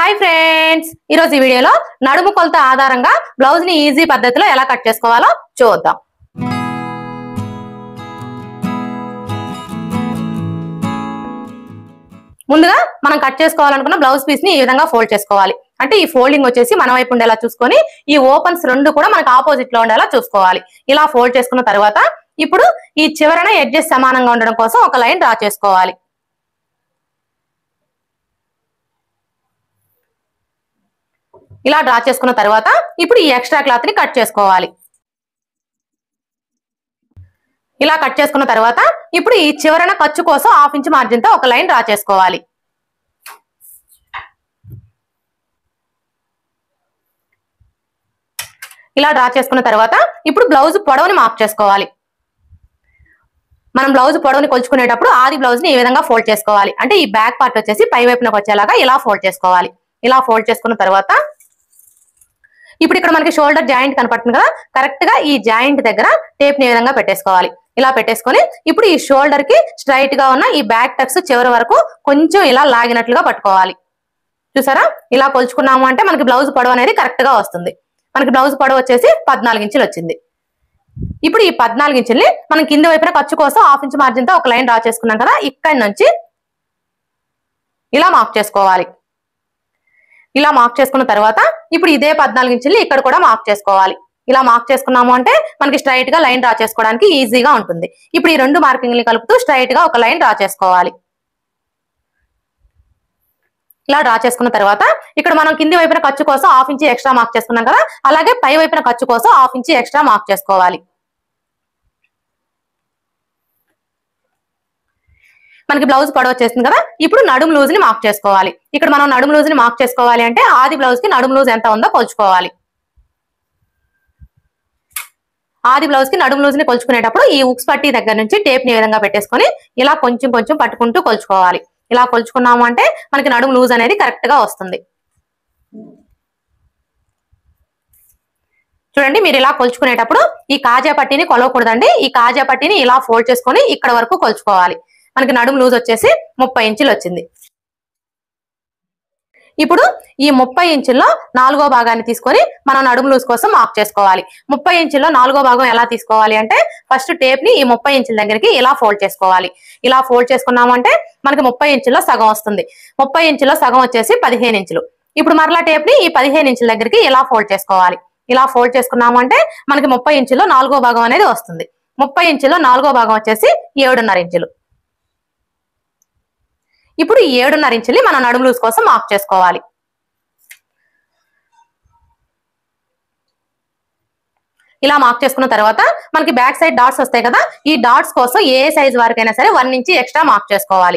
hi friends ఈరోజు ఈ వీడియోలో నడుము కొలత ఆధారంగా బ్లౌజ్ ని ఈజీ పద్ధతిలో ఎలా కట్ చేసుకోవాలో చూద్దాం ముందుగా మనం కట్ చేసుకోవాలనుకున్న బ్లౌజ్ పీస్ ని ఈ విధంగా ఫోల్డ్ చేసుకోవాలి అంటే ఈ ఫోల్డింగ్ వచ్చేసి మన వైపు ఉండేలా చూసుకొని ఈ ఓపెన్స్ రెండు కూడా మనకు ఆపోజిట్ లో ఉండేలా చూసుకోవాలి ఇలా ఫోల్డ్ చేసుకున్న తర్వాత ఇప్పుడు ఈ చివరన ఎడ్జెస్ సమానంగా ఉండడం కోసం ఒక లైన్ డ్రా చేసుకోవాలి ఇలా డ్రా చేసుకున్న తర్వాత ఇప్పుడు ఈ ఎక్స్ట్రా క్లాత్ ని కట్ చేసుకోవాలి ఇలా కట్ చేసుకున్న తర్వాత ఇప్పుడు ఈ చివరన ఖర్చు కోసం హాఫ్ ఇంచ్ మార్జిన్ తో ఒక లైన్ డ్రా చేసుకోవాలి ఇలా డ్రా చేసుకున్న తర్వాత ఇప్పుడు బ్లౌజ్ పొడవుని మార్క్ చేసుకోవాలి మనం బ్లౌజ్ పొడవుని కొలుచుకునేటప్పుడు ఆది బ్లౌజ్ ని ఈ విధంగా ఫోల్డ్ చేసుకోవాలి అంటే ఈ బ్యాక్ పార్ట్ వచ్చేసి పై వైపునకు వచ్చేలాగా ఇలా ఫోల్డ్ చేసుకోవాలి ఇలా ఫోల్డ్ చేసుకున్న తర్వాత ఇప్పుడు ఇక్కడ మనకి షోల్డర్ జాయింట్ కనపడుతుంది కదా కరెక్ట్ గా ఈ జాయింట్ దగ్గర టేప్ ని ఈ విధంగా పెట్టేసుకోవాలి ఇలా పెట్టేసుకొని ఇప్పుడు ఈ షోల్డర్ కి స్ట్రైట్ గా ఉన్న ఈ బ్యాక్ టక్స్ చివరి వరకు కొంచెం ఇలా లాగినట్లుగా పట్టుకోవాలి చూసారా ఇలా కొలుచుకున్నాము అంటే మనకి బ్లౌజ్ పొడవు అనేది కరెక్ట్ గా వస్తుంది మనకి బ్లౌజ్ పొడవు వచ్చేసి పద్నాలుగు ఇంచులు వచ్చింది ఇప్పుడు ఈ పద్నాలుగు ఇంచుల్ని మనం కింద వైపున ఖర్చు కోసం హాఫ్ ఇంచ్ మార్జిన్ తో ఒక లైన్ డ్రా చేసుకున్నాం కదా ఇక్కడి నుంచి ఇలా మార్క్ చేసుకోవాలి ఇలా మార్క్ చేసుకున్న తర్వాత ఇప్పుడు ఇదే పద్నాలుగు ఇంచుల్ని ఇక్కడ కూడా మార్క్ చేసుకోవాలి ఇలా మార్క్ చేసుకున్నాము అంటే మనకి స్ట్రైట్ గా లైన్ డ్రా చేసుకోవడానికి ఈజీగా ఉంటుంది ఇప్పుడు ఈ రెండు మార్కింగ్ని కలుపుతూ స్ట్రైట్ గా ఒక లైన్ డ్రా చేసుకోవాలి ఇలా డ్రా చేసుకున్న తర్వాత ఇక్కడ మనం కింది వైపున ఖర్చు కోసం హాఫ్ ఇంచి ఎక్స్ట్రా మార్క్ చేసుకున్నాం కదా అలాగే పై వైపున ఖర్చు కోసం హాఫ్ ఇంచి ఎక్స్ట్రా మార్క్ చేసుకోవాలి మనకి బ్లౌజ్ పొడవు వచ్చేసింది కదా ఇప్పుడు నడుము లూజ్ ని మార్క్ చేసుకోవాలి ఇక్కడ మనం నడుము లూజ్ ని మార్క్ చేసుకోవాలి అంటే ఆది బ్లౌజ్ కి నడుము లూజ్ ఎంత ఉందో కొలుచుకోవాలి ఆది బ్లౌజ్ కి నడుము లూజ్ ని కొలుచుకునేటప్పుడు ఈ ఉక్స్ పట్టి దగ్గర నుంచి టేప్ ని ఈ విధంగా పెట్టేసుకొని ఇలా కొంచెం కొంచెం పట్టుకుంటూ కొలుచుకోవాలి ఇలా కొలుచుకున్నాము అంటే మనకి నడుము లూజ్ అనేది కరెక్ట్ గా వస్తుంది చూడండి మీరు ఇలా కొలుచుకునేటప్పుడు ఈ కాజా పట్టీని కొలవకూడదండి ఈ కాజా పట్టీని ఇలా ఫోల్డ్ చేసుకొని ఇక్కడ వరకు కొలుచుకోవాలి మనకి నడుము లూజ్ వచ్చేసి ముప్పై ఇంచులు వచ్చింది ఇప్పుడు ఈ ముప్పై ఇంచుల్లో నాలుగో భాగాన్ని తీసుకొని మనం నడుము లూజ్ కోసం మార్క్ చేసుకోవాలి ముప్పై ఇంచుల్లో నాలుగో భాగం ఎలా తీసుకోవాలి అంటే ఫస్ట్ టేప్ ని ఈ ముప్పై ఇంచుల దగ్గరికి ఇలా ఫోల్డ్ చేసుకోవాలి ఇలా ఫోల్డ్ చేసుకున్నాము అంటే మనకి ముప్పై ఇంచుల్లో సగం వస్తుంది ముప్పై ఇంచుల్లో సగం వచ్చేసి పదిహేను ఇంచులు ఇప్పుడు మరలా టేప్ ని ఈ పదిహేను ఇంచుల దగ్గరికి ఇలా ఫోల్డ్ చేసుకోవాలి ఇలా ఫోల్డ్ చేసుకున్నాము అంటే మనకి ముప్పై ఇంచుల్లో నాలుగో భాగం అనేది వస్తుంది ముప్పై ఇంచుల్లో నాలుగో భాగం వచ్చేసి ఏడున్నర ఇంచులు ఇప్పుడు ఈ ఏడున్నర ఇంచుల్ని మనం నడుము లూజ్ కోసం మార్క్ చేసుకోవాలి ఇలా మార్క్ చేసుకున్న తర్వాత మనకి బ్యాక్ సైడ్ డాట్స్ వస్తాయి కదా ఈ డాట్స్ కోసం ఏ సైజ్ వరకైనా సరే వన్ ఇంచి ఎక్స్ట్రా మార్క్ చేసుకోవాలి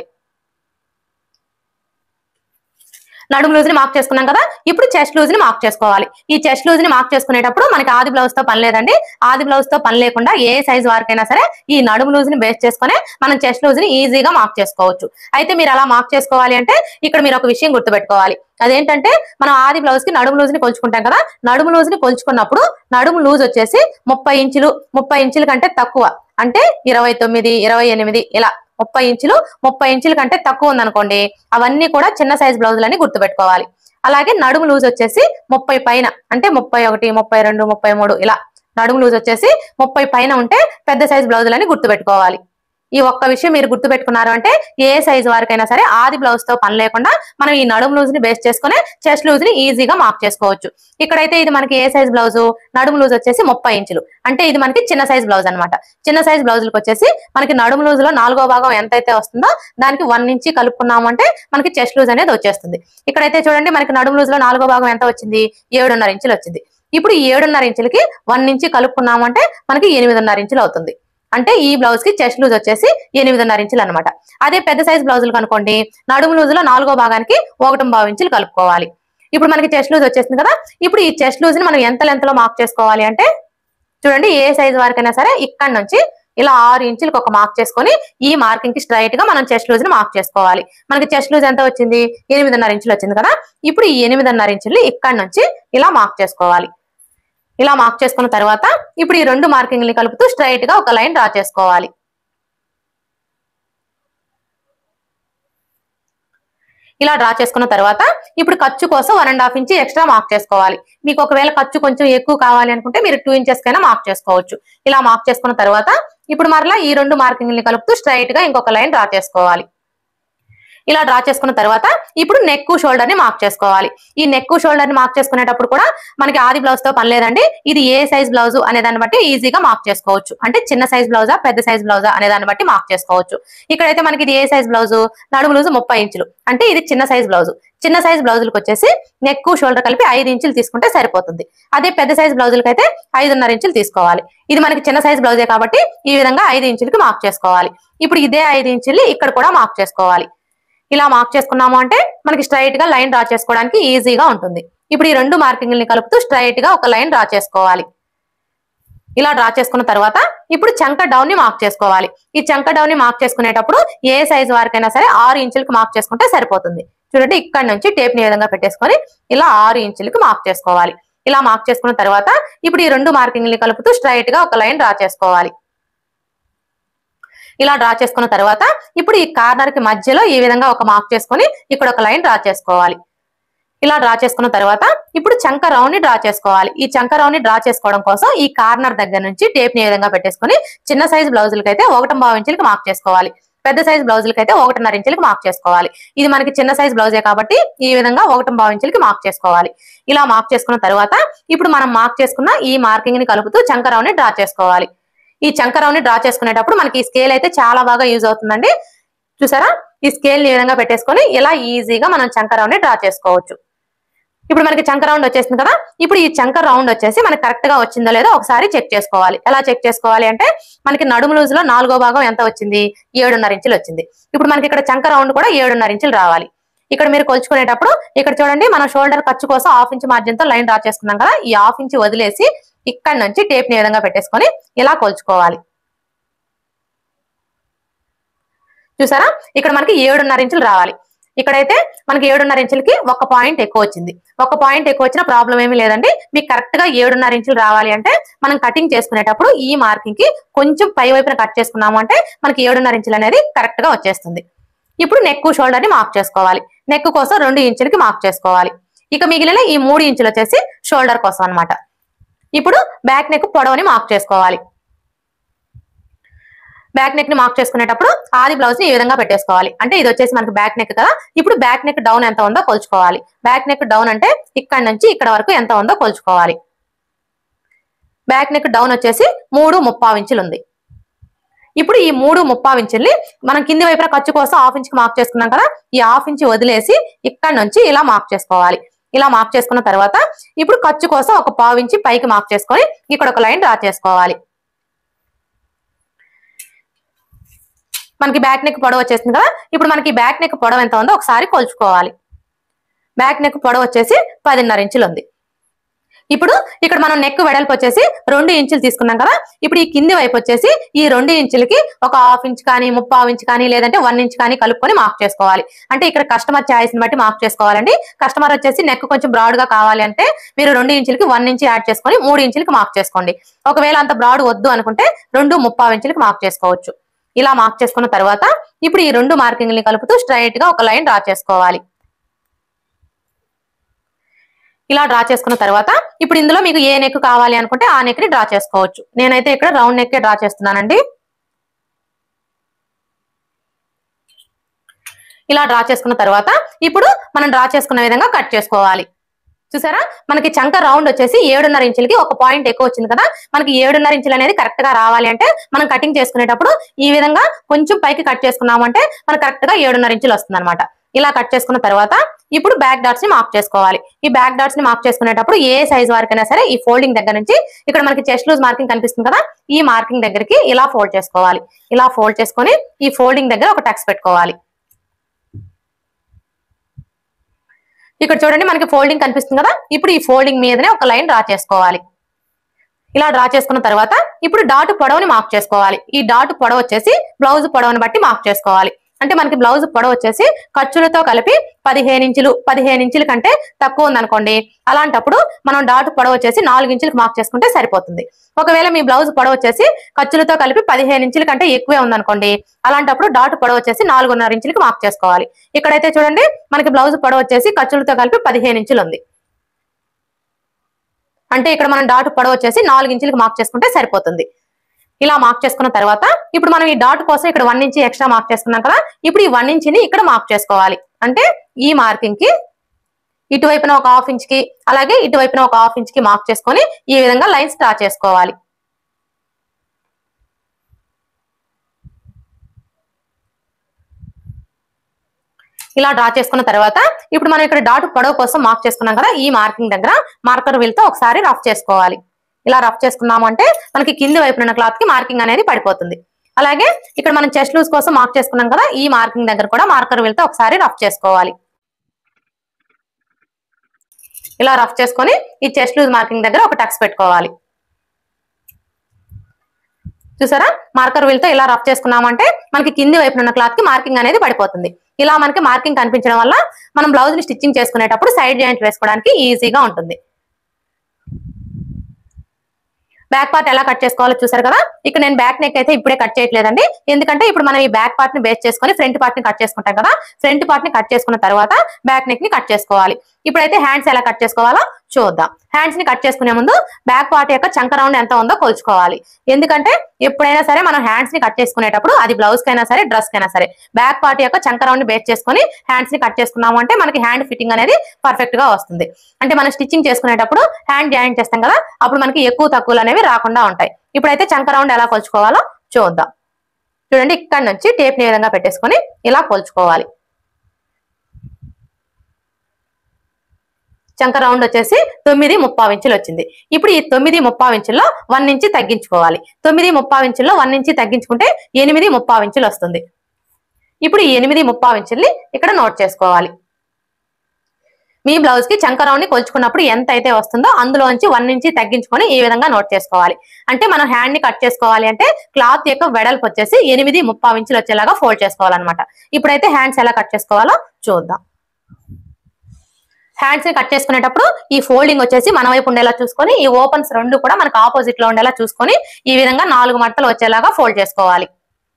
నడుము లూజ్ ని మార్క్ చేసుకున్నాం కదా ఇప్పుడు చెస్ట్ లూజ్ ని మార్క్ చేసుకోవాలి ఈ చెస్ట్ లూజ్ ని మార్క్ చేసుకునేటప్పుడు మనకి ఆది బ్లౌజ్ తో పని లేదండి ఆది బ్లౌజ్ తో పని లేకుండా ఏ సైజ్ వరకైనా సరే ఈ నడుము లూజ్ ని బేస్ చేసుకునే మనం చెస్ట్ లూజ్ ని ఈజీగా మార్క్ చేసుకోవచ్చు అయితే మీరు అలా మార్క్ చేసుకోవాలి అంటే ఇక్కడ మీరు ఒక విషయం గుర్తుపెట్టుకోవాలి అదేంటంటే మనం ఆది బ్లౌజ్ కి నడుము లూజ్ ని కొలుచుకుంటాం కదా నడుము లూజ్ ని కొలుచుకున్నప్పుడు నడుము లూజ్ వచ్చేసి ముప్పై ఇంచులు ముప్పై ఇంచుల కంటే తక్కువ అంటే ఇరవై తొమ్మిది ఇరవై ఎనిమిది ఇలా ముప్పై ఇంచులు ముప్పై ఇంచుల కంటే తక్కువ ఉందనుకోండి అవన్నీ కూడా చిన్న సైజ్ బ్లౌజులని గుర్తుపెట్టుకోవాలి అలాగే నడుము లూజ్ వచ్చేసి ముప్పై పైన అంటే ముప్పై ఒకటి ముప్పై రెండు ముప్పై మూడు ఇలా నడుము లూజ్ వచ్చేసి ముప్పై పైన ఉంటే పెద్ద సైజ్ బ్లౌజులని గుర్తుపెట్టుకోవాలి ఈ ఒక్క విషయం మీరు గుర్తుపెట్టుకున్నారు అంటే ఏ సైజ్ వారికైనా సరే ఆది బ్లౌజ్ తో పని లేకుండా మనం ఈ నడుము లూజ్ ని బేస్ చేసుకుని చెస్ట్ లూజ్ ని ఈజీగా మార్క్ చేసుకోవచ్చు ఇక్కడైతే ఇది మనకి ఏ సైజ్ బ్లౌజ్ నడుము లూజ్ వచ్చేసి ముప్పై ఇంచులు అంటే ఇది మనకి చిన్న సైజ్ బ్లౌజ్ అనమాట చిన్న సైజ్ బ్లౌజులకు వచ్చేసి మనకి నడుము లూజ్ లో నాలుగో భాగం ఎంతైతే వస్తుందో దానికి వన్ ఇంచి కలుపుకున్నాము అంటే మనకి చెస్ట్ లూజ్ అనేది వచ్చేస్తుంది ఇక్కడైతే చూడండి మనకి నడుము లూజ్ లో నాలుగో భాగం ఎంత వచ్చింది ఏడున్నర ఇంచులు వచ్చింది ఇప్పుడు ఈ ఏడున్నర ఇంచులకి వన్ ఇంచి కలుపుకున్నాము అంటే మనకి ఎనిమిదిన్నర ఇంచులు అవుతుంది అంటే ఈ బ్లౌజ్ కి చెస్ట్ లూజ్ వచ్చేసి ఎనిమిదిన్నర ఇంచులు అనమాట అదే పెద్ద సైజ్ బ్లౌజులు కనుకోండి నడుము లూజ్ లో నాలుగో భాగానికి ఒకటి బావు ఇంచులు కలుపుకోవాలి ఇప్పుడు మనకి చెస్ట్ లూజ్ వచ్చేసింది కదా ఇప్పుడు ఈ చెస్ట్ లూజ్ ని మనం ఎంత లెంత్ లో మార్క్ చేసుకోవాలి అంటే చూడండి ఏ సైజ్ వరకైనా సరే ఇక్కడ నుంచి ఇలా ఆరు ఇంచులకు ఒక మార్క్ చేసుకొని ఈ మార్కింగ్ కి స్ట్రైట్ గా మనం చెస్ట్ లూజ్ ని మార్క్ చేసుకోవాలి మనకి చెస్ట్ లూజ్ ఎంత వచ్చింది ఎనిమిదిన్నర ఇంచులు వచ్చింది కదా ఇప్పుడు ఈ ఎనిమిదిన్నర ఇంచులు ఇక్కడ నుంచి ఇలా మార్క్ చేసుకోవాలి ఇలా మార్క్ చేసుకున్న తర్వాత ఇప్పుడు ఈ రెండు మార్కింగ్ని కలుపుతూ స్ట్రైట్ గా ఒక లైన్ డ్రా చేసుకోవాలి ఇలా డ్రా చేసుకున్న తర్వాత ఇప్పుడు ఖర్చు కోసం one and half inch extra mark చేసుకోవాలి మీకు ఒకవేళ ఖర్చు కొంచెం ఎక్కువ కావాలి అనుకుంటే మీరు టూ ఇంచెస్ కైనా మార్క్ చేసుకోవచ్చు ఇలా మార్క్ చేసుకున్న తర్వాత ఇప్పుడు మరలా ఈ రెండు మార్కింగ్ని కలుపుతూ స్ట్రైట్ గా ఇంకొక లైన్ డ్రా చేసుకోవాలి ఇలా డ్రా చేసుకున్న తర్వాత ఇప్పుడు నెక్ షోల్డర్ ని మార్క్ చేసుకోవాలి ఈ నెక్ షోల్డర్ ని మార్క్ చేసుకునేటప్పుడు కూడా మనకి ఆది బ్లౌజ్ తో పని లేదండి ఇది ఏ సైజ్ బ్లౌజ్ అనే దాన్ని బట్టి ఈజీగా మార్క్ చేసుకోవచ్చు అంటే చిన్న సైజ్ బ్లౌజా పెద్ద సైజ్ బ్లౌజా అనే దాన్ని బట్టి మార్క్ చేసుకోవచ్చు ఇక్కడైతే మనకి ఇది ఏ సైజ్ బ్లౌజ్ నడుము లూజు ముప్పై ఇంచులు అంటే ఇది చిన్న సైజ్ బ్లౌజ్ చిన్న సైజ్ బ్లౌజులకు వచ్చేసి నెక్ షోల్డర్ కలిపి ఐదు ఇంచులు తీసుకుంటే సరిపోతుంది అదే పెద్ద సైజ్ బ్లౌజులకి అయితే ఐదున్నర ఇంచులు తీసుకోవాలి ఇది మనకి చిన్న సైజ్ బ్లౌజే కాబట్టి ఈ విధంగా ఐదు ఇంచులకి మార్క్ చేసుకోవాలి ఇప్పుడు ఇదే ఐదు ఇంచుల్ని ఇక్కడ కూడా మార్క్ చేసుకోవాలి ఇలా మార్క్ చేసుకున్నాము అంటే మనకి స్ట్రైట్ గా లైన్ డ్రా చేసుకోవడానికి ఈజీగా ఉంటుంది ఇప్పుడు ఈ రెండు మార్కింగ్ని కలుపుతూ స్ట్రైట్ గా ఒక లైన్ డ్రా చేసుకోవాలి ఇలా డ్రా చేసుకున్న తర్వాత ఇప్పుడు చంక డౌన్ ని మార్క్ చేసుకోవాలి ఈ చంక డౌన్ ని మార్క్ చేసుకునేటప్పుడు ఏ సైజ్ వారికైనా సరే ఆరు ఇంచులకి మార్క్ చేసుకుంటే సరిపోతుంది చూడండి ఇక్కడ నుంచి టేప్ ని ఈ విధంగా పెట్టేసుకొని ఇలా ఆరు ఇంచులకి మార్క్ చేసుకోవాలి ఇలా మార్క్ చేసుకున్న తర్వాత ఇప్పుడు ఈ రెండు మార్కింగ్ని కలుపుతూ స్ట్రైట్ గా ఒక లైన్ డ్రా చేసుకోవాలి ఇలా డ్రా చేసుకున్న తర్వాత ఇప్పుడు ఈ కార్నర్ కి మధ్యలో ఈ విధంగా ఒక మార్క్ చేసుకొని ఇక్కడ ఒక లైన్ డ్రా చేసుకోవాలి ఇలా డ్రా చేసుకున్న తర్వాత ఇప్పుడు చంక రౌండ్ ని డ్రా చేసుకోవాలి ఈ చంక రౌండ్ ని డ్రా చేసుకోవడం కోసం ఈ కార్నర్ దగ్గర నుంచి టేప్ ని ఈ విధంగా పెట్టేసుకొని చిన్న సైజ్ బ్లౌజులకి అయితే ఒకటి పావు ఇంచులకి మార్క్ చేసుకోవాలి పెద్ద సైజ్ బ్లౌజులకి అయితే ఒకటిన్నర ఇంచులకి మార్క్ చేసుకోవాలి ఇది మనకి చిన్న సైజ్ బ్లౌజే కాబట్టి ఈ విధంగా ఒకటి పావు ఇంచులకి మార్క్ చేసుకోవాలి ఇలా మార్క్ చేసుకున్న తర్వాత ఇప్పుడు మనం మార్క్ చేసుకున్న ఈ మార్కింగ్ ని కలుపుతూ చంక రౌండ్ ని డ్రా చేసుకోవాలి ఈ చంకరావుని డ్రా చేసుకునేటప్పుడు మనకి ఈ స్కేల్ అయితే చాలా బాగా యూజ్ అవుతుందండి చూసారా ఈ స్కేల్ ని ఈ విధంగా పెట్టేసుకొని ఇలా ఈజీగా మనం చంకరావుని డ్రా చేసుకోవచ్చు ఇప్పుడు మనకి చంక రౌండ్ వచ్చేసింది కదా ఇప్పుడు ఈ చంక రౌండ్ వచ్చేసి మనకి కరెక్ట్ గా వచ్చిందో లేదో ఒకసారి చెక్ చేసుకోవాలి ఎలా చెక్ చేసుకోవాలి అంటే మనకి నడుము లూజ్ లో నాలుగో భాగం ఎంత వచ్చింది ఏడున్నర ఇంచులు వచ్చింది ఇప్పుడు మనకి ఇక్కడ చంక రౌండ్ కూడా ఏడున్నర ఇంచులు రావాలి ఇక్కడ మీరు కొలుచుకునేటప్పుడు ఇక్కడ చూడండి మనం షోల్డర్ ఖర్చు కోసం హాఫ్ ఇంచ్ మార్జిన్ తో లైన్ డ్రా చేసుకున్నాం కదా ఈ హాఫ్ ఇంచ్ వదిలేసి ఇక్కడ నుంచి టేప్ ని ఈ విధంగా పెట్టేసుకొని ఇలా కొలుచుకోవాలి చూసారా ఇక్కడ మనకి ఏడున్నర ఇంచులు రావాలి ఇక్కడైతే మనకి ఏడున్నర ఇంచులకి ఒక పాయింట్ ఎక్కువ వచ్చింది ఒక పాయింట్ ఎక్కువ వచ్చిన ప్రాబ్లం ఏమీ లేదండి మీకు కరెక్ట్ గా ఏడున్నర ఇంచులు రావాలి అంటే మనం కటింగ్ చేసుకునేటప్పుడు ఈ మార్కింగ్ కి కొంచెం పై వైపున కట్ చేసుకున్నాము అంటే మనకి ఏడున్నర ఇంచులు అనేది కరెక్ట్ గా వచ్చేస్తుంది ఇప్పుడు నెక్ షోల్డర్ ని మార్క్ చేసుకోవాలి నెక్ కోసం రెండు ఇంచులకి మార్క్ చేసుకోవాలి ఇక మిగిలిన ఈ మూడు ఇంచులు వచ్చేసి షోల్డర్ కోసం అన్నమాట ఇప్పుడు బ్యాక్ నెక్ పొడవుని మార్క్ చేసుకోవాలి బ్యాక్ నెక్ ని మార్క్ చేసుకునేటప్పుడు ఆది బ్లౌజ్ ని ఈ విధంగా పెట్టేసుకోవాలి అంటే ఇది వచ్చేసి మనకి బ్యాక్ నెక్ కదా ఇప్పుడు బ్యాక్ నెక్ డౌన్ ఎంత ఉందో కొలుచుకోవాలి బ్యాక్ నెక్ డౌన్ అంటే ఇక్కడ నుంచి ఇక్కడ వరకు ఎంత ఉందో కొలుచుకోవాలి బ్యాక్ నెక్ డౌన్ వచ్చేసి మూడు ముప్పావు ఇంచులు ఉంది ఇప్పుడు ఈ మూడు ముప్పావు ఇంచుల్ని మనం కింది వైపున ఖర్చు కోసం హాఫ్ ఇంచ్ కి మార్క్ చేసుకున్నాం కదా ఈ హాఫ్ ఇంచ్ వదిలేసి ఇక్కడ నుంచి ఇలా మార్క్ చేసుకోవాలి ఇలా మార్క్ చేసుకున్న తర్వాత ఇప్పుడు ఖర్చు కోసం ఒక పావు ఇంచి పైకి మార్క్ చేసుకొని ఇక్కడ ఒక లైన్ డ్రా చేసుకోవాలి మనకి బ్యాక్ నెక్ పొడవు వచ్చేసింది కదా ఇప్పుడు మనకి బ్యాక్ నెక్ పొడవు ఎంత ఉందో ఒకసారి కొలుచుకోవాలి బ్యాక్ నెక్ పొడవు వచ్చేసి పదిన్నర ఇంచులు ఉంది ఇప్పుడు ఇక్కడ మనం నెక్ వెడల్పు వచ్చేసి రెండు ఇంచులు తీసుకున్నాం కదా ఇప్పుడు ఈ కింది వైపు వచ్చేసి ఈ రెండు ఇంచులకి ఒక హాఫ్ ఇంచ్ కానీ ముప్పావు ఇంచ్ కానీ లేదంటే వన్ ఇంచ్ కానీ కలుపుకొని మార్క్ చేసుకోవాలి అంటే ఇక్కడ కస్టమర్ ఛాయిస్ ని బట్టి మార్క్ చేసుకోవాలండి కస్టమర్ వచ్చేసి నెక్ కొంచెం బ్రాడ్ గా కావాలి అంటే మీరు రెండు ఇంచులకి వన్ ఇంచ్ యాడ్ చేసుకొని మూడు ఇంచులకి మార్క్ చేసుకోండి ఒకవేళ అంత బ్రాడ్ వద్దు అనుకుంటే రెండు ముప్పావు ఇంచులకి మార్క్ చేసుకోవచ్చు ఇలా మార్క్ చేసుకున్న తర్వాత ఇప్పుడు ఈ రెండు మార్కింగ్ని కలుపుతూ స్ట్రైట్ గా ఒక లైన్ డ్రా చేసుకోవాలి ఇలా డ్రా చేసుకున్న తర్వాత ఇప్పుడు ఇందులో మీకు ఏ నెక్ కావాలి అనుకుంటే ఆ నెక్ ని డ్రా చేసుకోవచ్చు నేనైతే ఇక్కడ రౌండ్ నెక్ డ్రా చేస్తున్నానండి ఇలా డ్రా చేసుకున్న తర్వాత ఇప్పుడు మనం డ్రా చేసుకున్న విధంగా కట్ చేసుకోవాలి చూసారా మనకి చంక రౌండ్ వచ్చేసి ఏడున్నర ఇంచులకి ఒక పాయింట్ ఎక్కువ వచ్చింది కదా మనకి ఏడున్నర ఇంచులు అనేది కరెక్ట్ గా రావాలి అంటే మనం కటింగ్ చేసుకునేటప్పుడు ఈ విధంగా కొంచెం పైకి కట్ చేసుకున్నామంటే మనకి కరెక్ట్ గా ఏడున్నర ఇంచులు వస్తుంది అనమాట ఇలా కట్ చేసుకున్న తర్వాత ఇప్పుడు బ్యాక్ డాట్స్ ని మార్క్ చేసుకోవాలి ఈ బ్యాక్ డాట్స్ ని మార్క్ చేసుకునేటప్పుడు ఏ సైజ్ వరకైనా సరే ఈ ఫోల్డింగ్ దగ్గర నుంచి ఇక్కడ మనకి చెస్ట్ లూజ్ మార్కింగ్ కనిపిస్తుంది కదా ఈ మార్కింగ్ దగ్గరికి ఇలా ఫోల్డ్ చేసుకోవాలి ఇలా ఫోల్డ్ చేసుకొని ఈ ఫోల్డింగ్ దగ్గర ఒక టక్స్ పెట్టుకోవాలి ఇక్కడ చూడండి మనకి ఫోల్డింగ్ కనిపిస్తుంది కదా ఇప్పుడు ఈ ఫోల్డింగ్ మీదనే ఒక లైన్ డ్రా చేసుకోవాలి ఇలా డ్రా చేసుకున్న తర్వాత ఇప్పుడు డాట్ పొడవుని మార్క్ చేసుకోవాలి ఈ డాట్ పొడవు వచ్చేసి బ్లౌజ్ పొడవుని బట్టి మార్క్ చేసుకోవాలి అంటే మనకి బ్లౌజ్ పొడవు వచ్చేసి ఖర్చులతో కలిపి పదిహేను ఇంచులు పదిహేను ఇంచుల కంటే తక్కువ ఉందనుకోండి అలాంటప్పుడు మనం డాట్ పొడవు వచ్చేసి నాలుగు ఇంచులకు మార్క్ చేసుకుంటే సరిపోతుంది ఒకవేళ మీ బ్లౌజ్ పొడవు వచ్చేసి ఖర్చులతో కలిపి పదిహేను ఇంచుల కంటే ఎక్కువే ఉందనుకోండి అలాంటప్పుడు డాట్ పొడవు వచ్చేసి నాలుగున్నర ఇంచులకి మార్క్ చేసుకోవాలి ఇక్కడైతే చూడండి మనకి బ్లౌజ్ పొడవు వచ్చేసి ఖర్చులతో కలిపి పదిహేను ఇంచులు ఉంది అంటే ఇక్కడ మనం డాట్ పొడవు వచ్చేసి నాలుగు ఇంచులకి మార్క్ చేసుకుంటే సరిపోతుంది ఇలా మార్క్ చేసుకున్న తర్వాత ఇప్పుడు మనం ఈ డాట్ కోసం ఇక్కడ వన్ ఇంచ్ ఎక్స్ట్రా మార్క్ చేసుకున్నాం కదా ఇప్పుడు ఈ వన్ ఇంచ్ ని ఇక్కడ మార్క్ చేసుకోవాలి అంటే ఈ మార్కింగ్ కి ఇటువైపున ఒక హాఫ్ ఇంచ్ కి అలాగే ఇటువైపున ఒక హాఫ్ ఇంచ్ కి మార్క్ చేసుకొని ఈ విధంగా లైన్స్ డ్రా చేసుకోవాలి ఇలా డ్రా చేసుకున్న తర్వాత ఇప్పుడు మనం ఇక్కడ డాట్ పొడవు కోసం మార్క్ చేసుకున్నాం కదా ఈ మార్కింగ్ దగ్గర మార్కర్ వీల్ తో ఒకసారి రఫ్ చేసుకోవాలి ఇలా రఫ్ చేసుకున్నాము అంటే మనకి కింది వైపున క్లాత్ కి మార్కింగ్ అనేది పడిపోతుంది అలాగే ఇక్కడ మనం చెస్ట్ లూజ్ కోసం మార్క్ చేసుకున్నాం కదా ఈ మార్కింగ్ దగ్గర కూడా మార్కర్ వీల్ తో ఒకసారి రఫ్ చేసుకోవాలి ఇలా రఫ్ చేసుకొని ఈ చెస్ట్ లూజ్ మార్కింగ్ దగ్గర ఒక టక్స్ పెట్టుకోవాలి చూసారా మార్కర్ వీల్ తో ఇలా రఫ్ చేసుకున్నామంటే మనకి కింది వైపున ఉన్న క్లాత్ కి మార్కింగ్ అనేది పడిపోతుంది ఇలా మనకి మార్కింగ్ కనిపించడం వల్ల మనం బ్లౌజ్ ని స్టిచ్చింగ్ చేసుకునేటప్పుడు సైడ్ జాయింట్ వేసుకోవడానికి ఈజీగా ఉంటుంది బ్యాక్ పార్ట్ ఎలా కట్ చేసుకోవాలో చూసారు కదా ఇక్కడ నేను బ్యాక్ నెక్ అయితే ఇప్పుడే కట్ చేయట్లేదండి ఎందుకంటే ఇప్పుడు మనం ఈ బ్యాక్ పార్ట్ ని బేస్ చేసుకొని ఫ్రంట్ పార్ట్ ని కట్ చేసుకుంటాం కదా ఫ్రంట్ పార్ట్ ని కట్ చేసుకున్న తర్వాత బ్యాక్ నెక్ ని కట్ చేసుకోవాలి ఇప్పుడైతే హ్యాండ్స్ ఎలా కట్ చేసుకోవాలో చూద్దాం హ్యాండ్స్ ని కట్ చేసుకునే ముందు బ్యాక్ పార్ట్ యొక్క చంక రౌండ్ ఎంత ఉందో కొలుచుకోవాలి ఎందుకంటే ఎప్పుడైనా సరే మనం హ్యాండ్స్ ని కట్ చేసుకునేటప్పుడు అది బ్లౌజ్ కైనా సరే డ్రెస్ కైనా సరే బ్యాక్ పార్ట్ యొక్క చంక రౌండ్ ని బేస్ చేసుకొని హ్యాండ్స్ ని కట్ చేసుకున్నాము అంటే మనకి హ్యాండ్ ఫిట్టింగ్ అనేది పర్ఫెక్ట్ గా వస్తుంది అంటే మనం స్టిచ్చింగ్ చేసుకునేటప్పుడు హ్యాండ్ జాయింట్ చేస్తాం కదా అప్పుడు మనకి ఎక్కువ తక్కువలు అనేవి రాకుండా ఉంటాయి ఇప్పుడైతే చంక రౌండ్ ఎలా కొలుచుకోవాలో చూద్దాం చూడండి ఇక్కడ నుంచి టేప్ ని ఈ విధంగా పెట్టేసుకొని ఇలా కొలుచుకోవాలి చంక రౌండ్ వచ్చేసి తొమ్మిది ముప్పావు ఇంచులు వచ్చింది ఇప్పుడు ఈ తొమ్మిది ముప్పావు ఇంచుల్లో వన్ ఇంచి తగ్గించుకోవాలి తొమ్మిది ముప్పావు ఇంచుల్లో వన్ ఇంచి తగ్గించుకుంటే ఎనిమిది ముప్పావు ఇంచులు వస్తుంది ఇప్పుడు ఈ ఎనిమిది ముప్పావు ఇంచుల్ని ఇక్కడ నోట్ చేసుకోవాలి మీ బ్లౌజ్ కి చంక రౌండ్ ని కొలుచుకున్నప్పుడు ఎంత అయితే వస్తుందో అందులోంచి వన్ ఇంచి తగ్గించుకొని ఈ విధంగా నోట్ చేసుకోవాలి అంటే మనం హ్యాండ్ ని కట్ చేసుకోవాలి అంటే క్లాత్ యొక్క వెడల్పు వచ్చేసి ఎనిమిది ముప్పావు ఇంచులు వచ్చేలాగా ఫోల్డ్ చేసుకోవాలన్నమాట ఇప్పుడైతే హ్యాండ్స్ ఎలా కట్ చేసుకోవాలో చూద్దాం హ్యాండ్స్ ని కట్ చేసుకునేటప్పుడు ఈ ఫోల్డింగ్ వచ్చేసి మన వైపు ఉండేలా చూసుకొని ఈ ఓపెన్స్ రెండు కూడా మనకు ఆపోజిట్ లో ఉండేలా చూసుకొని ఈ విధంగా నాలుగు మడతలు వచ్చేలాగా ఫోల్డ్ చేసుకోవాలి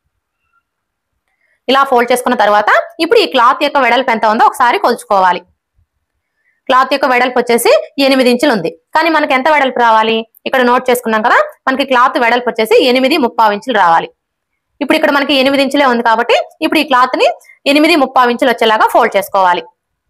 ఇలా ఫోల్డ్ చేసుకున్న తర్వాత ఇప్పుడు ఈ క్లాత్ యొక్క వెడల్పు ఎంత ఉందో ఒకసారి కొలుచుకోవాలి క్లాత్ యొక్క వెడల్పు వచ్చేసి ఎనిమిది ఇంచులు ఉంది కానీ మనకి ఎంత వెడల్పు రావాలి ఇక్కడ నోట్ చేసుకున్నాం కదా మనకి క్లాత్ వెడల్పు వచ్చేసి ఎనిమిది ముప్పావు ఇంచులు రావాలి ఇప్పుడు ఇక్కడ మనకి ఎనిమిది ఇంచులే ఉంది కాబట్టి ఇప్పుడు ఈ క్లాత్ ని ఎనిమిది ముప్పావు ఇంచులు వచ్చేలాగా ఫోల్డ్ చేసుకోవాలి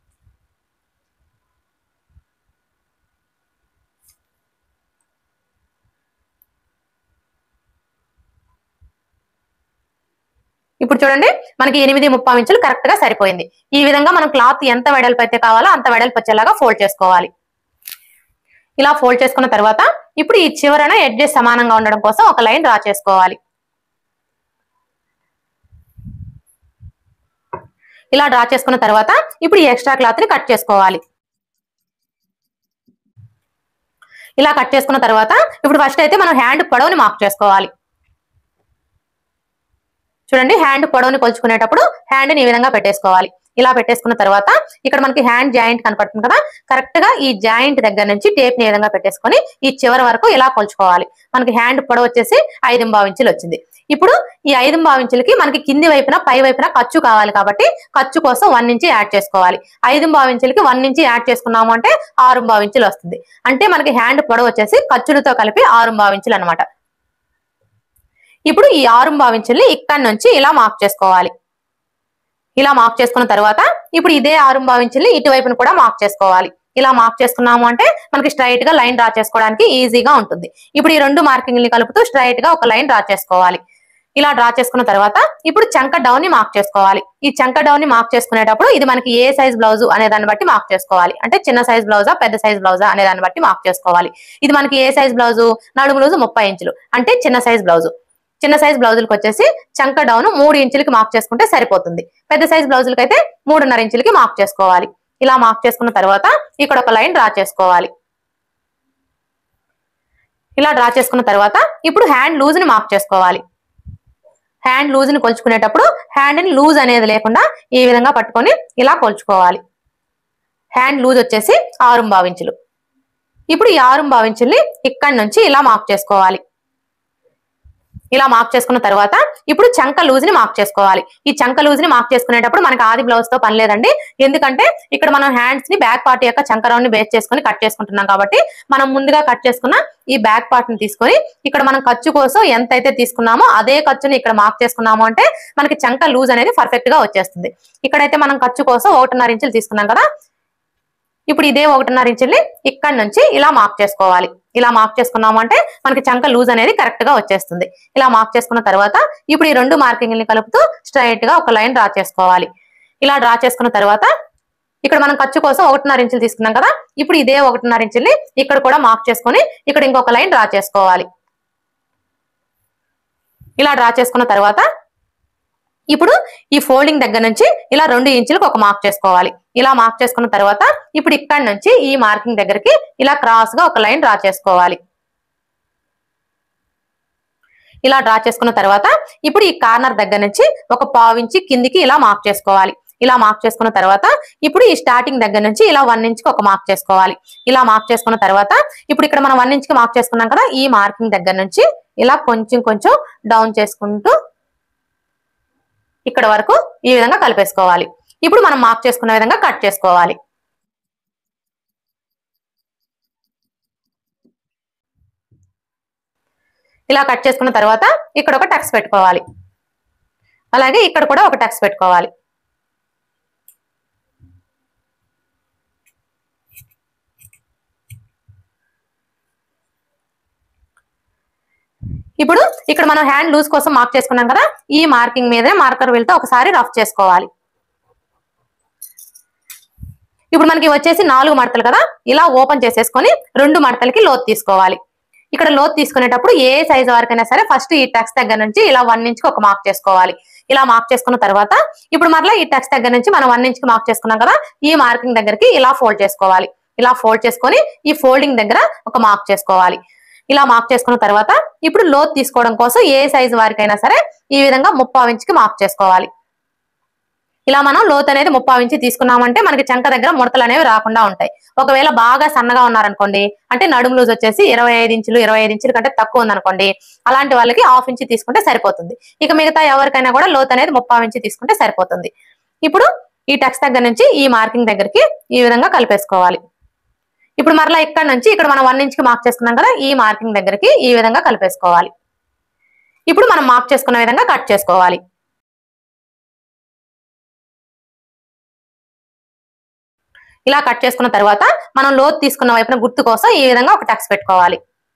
ఇప్పుడు చూడండి మనకి ఎనిమిది ముప్పై ఇంచులు కరెక్ట్ గా సరిపోయింది ఈ విధంగా మనం క్లాత్ ఎంత వెడల్పు అయితే కావాలో అంత వెడల్పు వచ్చేలాగా ఫోల్డ్ చేసుకోవాలి ఇలా ఫోల్డ్ చేసుకున్న తర్వాత ఇప్పుడు ఈ చివరన ఎడ్జెస్ సమానంగా ఉండడం కోసం ఒక లైన్ డ్రా చేసుకోవాలి ఇలా డ్రా చేసుకున్న తర్వాత ఇప్పుడు ఈ ఎక్స్ట్రా క్లాత్ ని కట్ చేసుకోవాలి ఇలా కట్ చేసుకున్న తర్వాత ఇప్పుడు ఫస్ట్ అయితే మనం హ్యాండ్ పొడవుని మార్క్ చేసుకోవాలి చూడండి హ్యాండ్ పొడవుని కొలుచుకునేటప్పుడు హ్యాండ్ ని ఈ విధంగా పెట్టేసుకోవాలి ఇలా పెట్టేసుకున్న తర్వాత ఇక్కడ మనకి హ్యాండ్ జాయింట్ కనపడుతుంది కదా కరెక్ట్ గా ఈ జాయింట్ దగ్గర నుంచి టేప్ ని ఈ విధంగా పెట్టేసుకొని ఈ చివరి వరకు ఇలా కొలుచుకోవాలి మనకి హ్యాండ్ పొడవు వచ్చేసి ఐదు ఇంచులు వచ్చింది ఇప్పుడు ఈ ఐదు ఇంచులకి మనకి కింది వైపున పై వైపున ఖర్చు కావాలి కాబట్టి ఖర్చు కోసం వన్ ఇంచి యాడ్ చేసుకోవాలి ఐదు ఇంచులకి వన్ ఇంచి యాడ్ చేసుకున్నాము అంటే ఆరు ఇంచులు వస్తుంది అంటే మనకి హ్యాండ్ పొడవు వచ్చేసి ఖర్చులతో కలిపి ఆరు ఇంచులు అనమాట ఇప్పుడు ఈ ఆరు భావించుల్ని ఇక్కడ నుంచి ఇలా మార్క్ చేసుకోవాలి ఇలా మార్క్ చేసుకున్న తర్వాత ఇప్పుడు ఇదే ఆరు భావించుల్ని ఇటువైపును కూడా మార్క్ చేసుకోవాలి ఇలా మార్క్ చేసుకున్నాము అంటే మనకి స్ట్రైట్ గా లైన్ డ్రా చేసుకోవడానికి ఈజీగా ఉంటుంది ఇప్పుడు ఈ రెండు మార్కింగ్ ని కలుపుతూ స్ట్రైట్ గా ఒక లైన్ డ్రా చేసుకోవాలి ఇలా డ్రా చేసుకున్న తర్వాత ఇప్పుడు చంక డౌన్ ని మార్క్ చేసుకోవాలి ఈ చంక డౌన్ ని మార్క్ చేసుకునేటప్పుడు ఇది మనకి ఏ సైజ్ బ్లౌజ్ అనే దాన్ని బట్టి మార్క్ చేసుకోవాలి అంటే చిన్న సైజ్ బ్లౌజా పెద్ద సైజ్ బ్లౌజా అనే దాన్ని బట్టి మార్క్ చేసుకోవాలి ఇది మనకి ఏ సైజ్ బ్లౌజు నడుము లూజు ముప్పై ఇంచులు అంటే చిన్న సైజ్ బ్లౌజు చిన్న సైజ్ బ్లౌజులకు వచ్చేసి చంక డౌన్ మూడు ఇంచులకి మార్క్ చేసుకుంటే సరిపోతుంది పెద్ద సైజ్ బ్లౌజులకి అయితే మూడున్నర ఇంచులకి మార్క్ చేసుకోవాలి ఇలా మార్క్ చేసుకున్న తర్వాత ఇక్కడ ఒక లైన్ డ్రా చేసుకోవాలి ఇలా డ్రా చేసుకున్న తర్వాత ఇప్పుడు హ్యాండ్ లూజ్ ని మార్క్ చేసుకోవాలి హ్యాండ్ లూజ్ ని కొలుచుకునేటప్పుడు హ్యాండ్ ని లూజ్ అనేది లేకుండా ఈ విధంగా పట్టుకొని ఇలా కొలుచుకోవాలి హ్యాండ్ లూజ్ వచ్చేసి ఆరు భావించులు ఇప్పుడు ఈ ఆరు భావించుల్ని ఇక్కడి నుంచి ఇలా మార్క్ చేసుకోవాలి ఇలా మార్క్ చేసుకున్న తర్వాత ఇప్పుడు చంక లూజ్ ని మార్క్ చేసుకోవాలి ఈ చంక లూజ్ ని మార్క్ చేసుకునేటప్పుడు మనకి ఆది బ్లౌజ్ తో పని లేదండి ఎందుకంటే ఇక్కడ మనం హ్యాండ్స్ ని బ్యాక్ పార్ట్ యొక్క చంక రౌండ్ ని బేస్ చేసుకుని కట్ చేసుకుంటున్నాం కాబట్టి మనం ముందుగా కట్ చేసుకున్న ఈ బ్యాక్ పార్ట్ ని తీసుకొని ఇక్కడ మనం ఖర్చు కోసం ఎంత అయితే తీసుకున్నామో అదే ఖర్చుని ఇక్కడ మార్క్ చేసుకున్నాము అంటే మనకి చంక లూజ్ అనేది పర్ఫెక్ట్ గా వచ్చేస్తుంది ఇక్కడైతే మనం ఖర్చు కోసం ఒకటిన్నర ఇంచులు తీసుకున్నాం కదా ఇప్పుడు ఇదే ఒకటిన్నర ఇంచుల్ని ఇక్కడ నుంచి ఇలా మార్క్ చేసుకోవాలి ఇలా మార్క్ చేసుకున్నాము అంటే మనకి చంక లూజ్ అనేది కరెక్ట్ గా వచ్చేస్తుంది ఇలా మార్క్ చేసుకున్న తర్వాత ఇప్పుడు ఈ రెండు మార్కింగ్ని కలుపుతూ స్ట్రైట్ గా ఒక లైన్ డ్రా చేసుకోవాలి ఇలా డ్రా చేసుకున్న తర్వాత ఇక్కడ మనం ఖర్చు కోసం ఒకటిన్నర ఇంచులు తీసుకున్నాం కదా ఇప్పుడు ఇదే ఒకటిన్నర ఇంచుల్ని ఇక్కడ కూడా మార్క్ చేసుకొని ఇక్కడ ఇంకొక లైన్ డ్రా చేసుకోవాలి ఇలా డ్రా చేసుకున్న తర్వాత ఇప్పుడు ఈ ఫోల్డింగ్ దగ్గర నుంచి ఇలా రెండు ఇంచులకు ఒక మార్క్ చేసుకోవాలి ఇలా మార్క్ చేసుకున్న తర్వాత ఇప్పుడు ఇక్కడ నుంచి ఈ మార్కింగ్ దగ్గరికి ఇలా క్రాస్ గా ఒక లైన్ డ్రా చేసుకోవాలి ఇలా డ్రా చేసుకున్న తర్వాత ఇప్పుడు ఈ కార్నర్ దగ్గర నుంచి ఒక పావించి కిందికి ఇలా మార్క్ చేసుకోవాలి ఇలా మార్క్ చేసుకున్న తర్వాత ఇప్పుడు ఈ స్టార్టింగ్ దగ్గర నుంచి ఇలా వన్ ఇంచ్ కి ఒక మార్క్ చేసుకోవాలి ఇలా మార్క్ చేసుకున్న తర్వాత ఇప్పుడు ఇక్కడ మనం వన్ ఇంచ్ కి మార్క్ చేసుకున్నాం కదా ఈ మార్కింగ్ దగ్గర నుంచి ఇలా కొంచెం కొంచెం డౌన్ చేసుకుంటూ ఇక్కడ వరకు ఈ విధంగా కలిపేసుకోవాలి ఇప్పుడు మనం మార్క్ చేసుకున్న విధంగా కట్ చేసుకోవాలి ఇలా కట్ చేసుకున్న తర్వాత ఇక్కడ ఒక టక్స్ పెట్టుకోవాలి అలాగే ఇక్కడ కూడా ఒక టక్స్ పెట్టుకోవాలి ఇప్పుడు ఇక్కడ మనం హ్యాండ్ లూజ్ కోసం మార్క్ చేసుకున్నాం కదా ఈ మార్కింగ్ మీదే మార్కర్ వెళ్తే ఒకసారి రఫ్ చేసుకోవాలి ఇప్పుడు మనకి వచ్చేసి నాలుగు మడతలు కదా ఇలా ఓపెన్ చేసేసుకొని రెండు మడతలకి లోతు తీసుకోవాలి ఇక్కడ లోతు తీసుకునేటప్పుడు ఏ సైజ్ వరకైనా సరే ఫస్ట్ ఈ టక్స్ దగ్గర నుంచి ఇలా వన్ ఇంచ్ కి ఒక మార్క్ చేసుకోవాలి ఇలా మార్క్ చేసుకున్న తర్వాత ఇప్పుడు మరలా ఈ టక్స్ దగ్గర నుంచి మనం వన్ ఇంచ్ కి మార్క్ చేసుకున్నాం కదా ఈ మార్కింగ్ దగ్గరికి ఇలా ఫోల్డ్ చేసుకోవాలి ఇలా ఫోల్డ్ చేసుకొని ఈ ఫోల్డింగ్ దగ్గర ఒక మార్క్ చేసుకోవాలి ఇలా మార్క్ చేసుకున్న తర్వాత ఇప్పుడు లోత్ తీసుకోవడం కోసం ఏ సైజు వారికైనా సరే ఈ విధంగా ముప్పావు ఇంచుకి మార్క్ చేసుకోవాలి ఇలా మనం లోత్ అనేది ముప్పావు ఇంచి తీసుకున్నామంటే మనకి చంక దగ్గర ముడతలు అనేవి రాకుండా ఉంటాయి ఒకవేళ బాగా సన్నగా ఉన్నారనుకోండి అంటే నడుము లూజ్ వచ్చేసి ఇరవై ఐదు ఇంచులు ఇరవై ఐదు ఇంచుల కంటే తక్కువ ఉందనుకోండి అలాంటి వాళ్ళకి హాఫ్ ఇంచి తీసుకుంటే సరిపోతుంది ఇక మిగతా ఎవరికైనా కూడా లోత్ అనేది ముప్పావు ఇంచి తీసుకుంటే సరిపోతుంది ఇప్పుడు ఈ టక్స్ దగ్గర నుంచి ఈ మార్కింగ్ దగ్గరికి ఈ విధంగా కలిపేసుకోవాలి ఇప్పుడు మరలా ఇక్కడ నుంచి ఇక్కడ మనం వన్ ఇంచ్ కి మార్క్ చేసుకున్నాం కదా ఈ మార్కింగ్ దగ్గరికి ఈ విధంగా కలిపేసుకోవాలి ఇప్పుడు మనం మార్క్ చేసుకున్న విధంగా కట్ చేసుకోవాలి ఇలా కట్ చేసుకున్న తర్వాత మనం లోతు తీసుకున్న వైపున గుర్తు కోసం ఈ విధంగా ఒక టక్స్ పెట్టుకోవాలి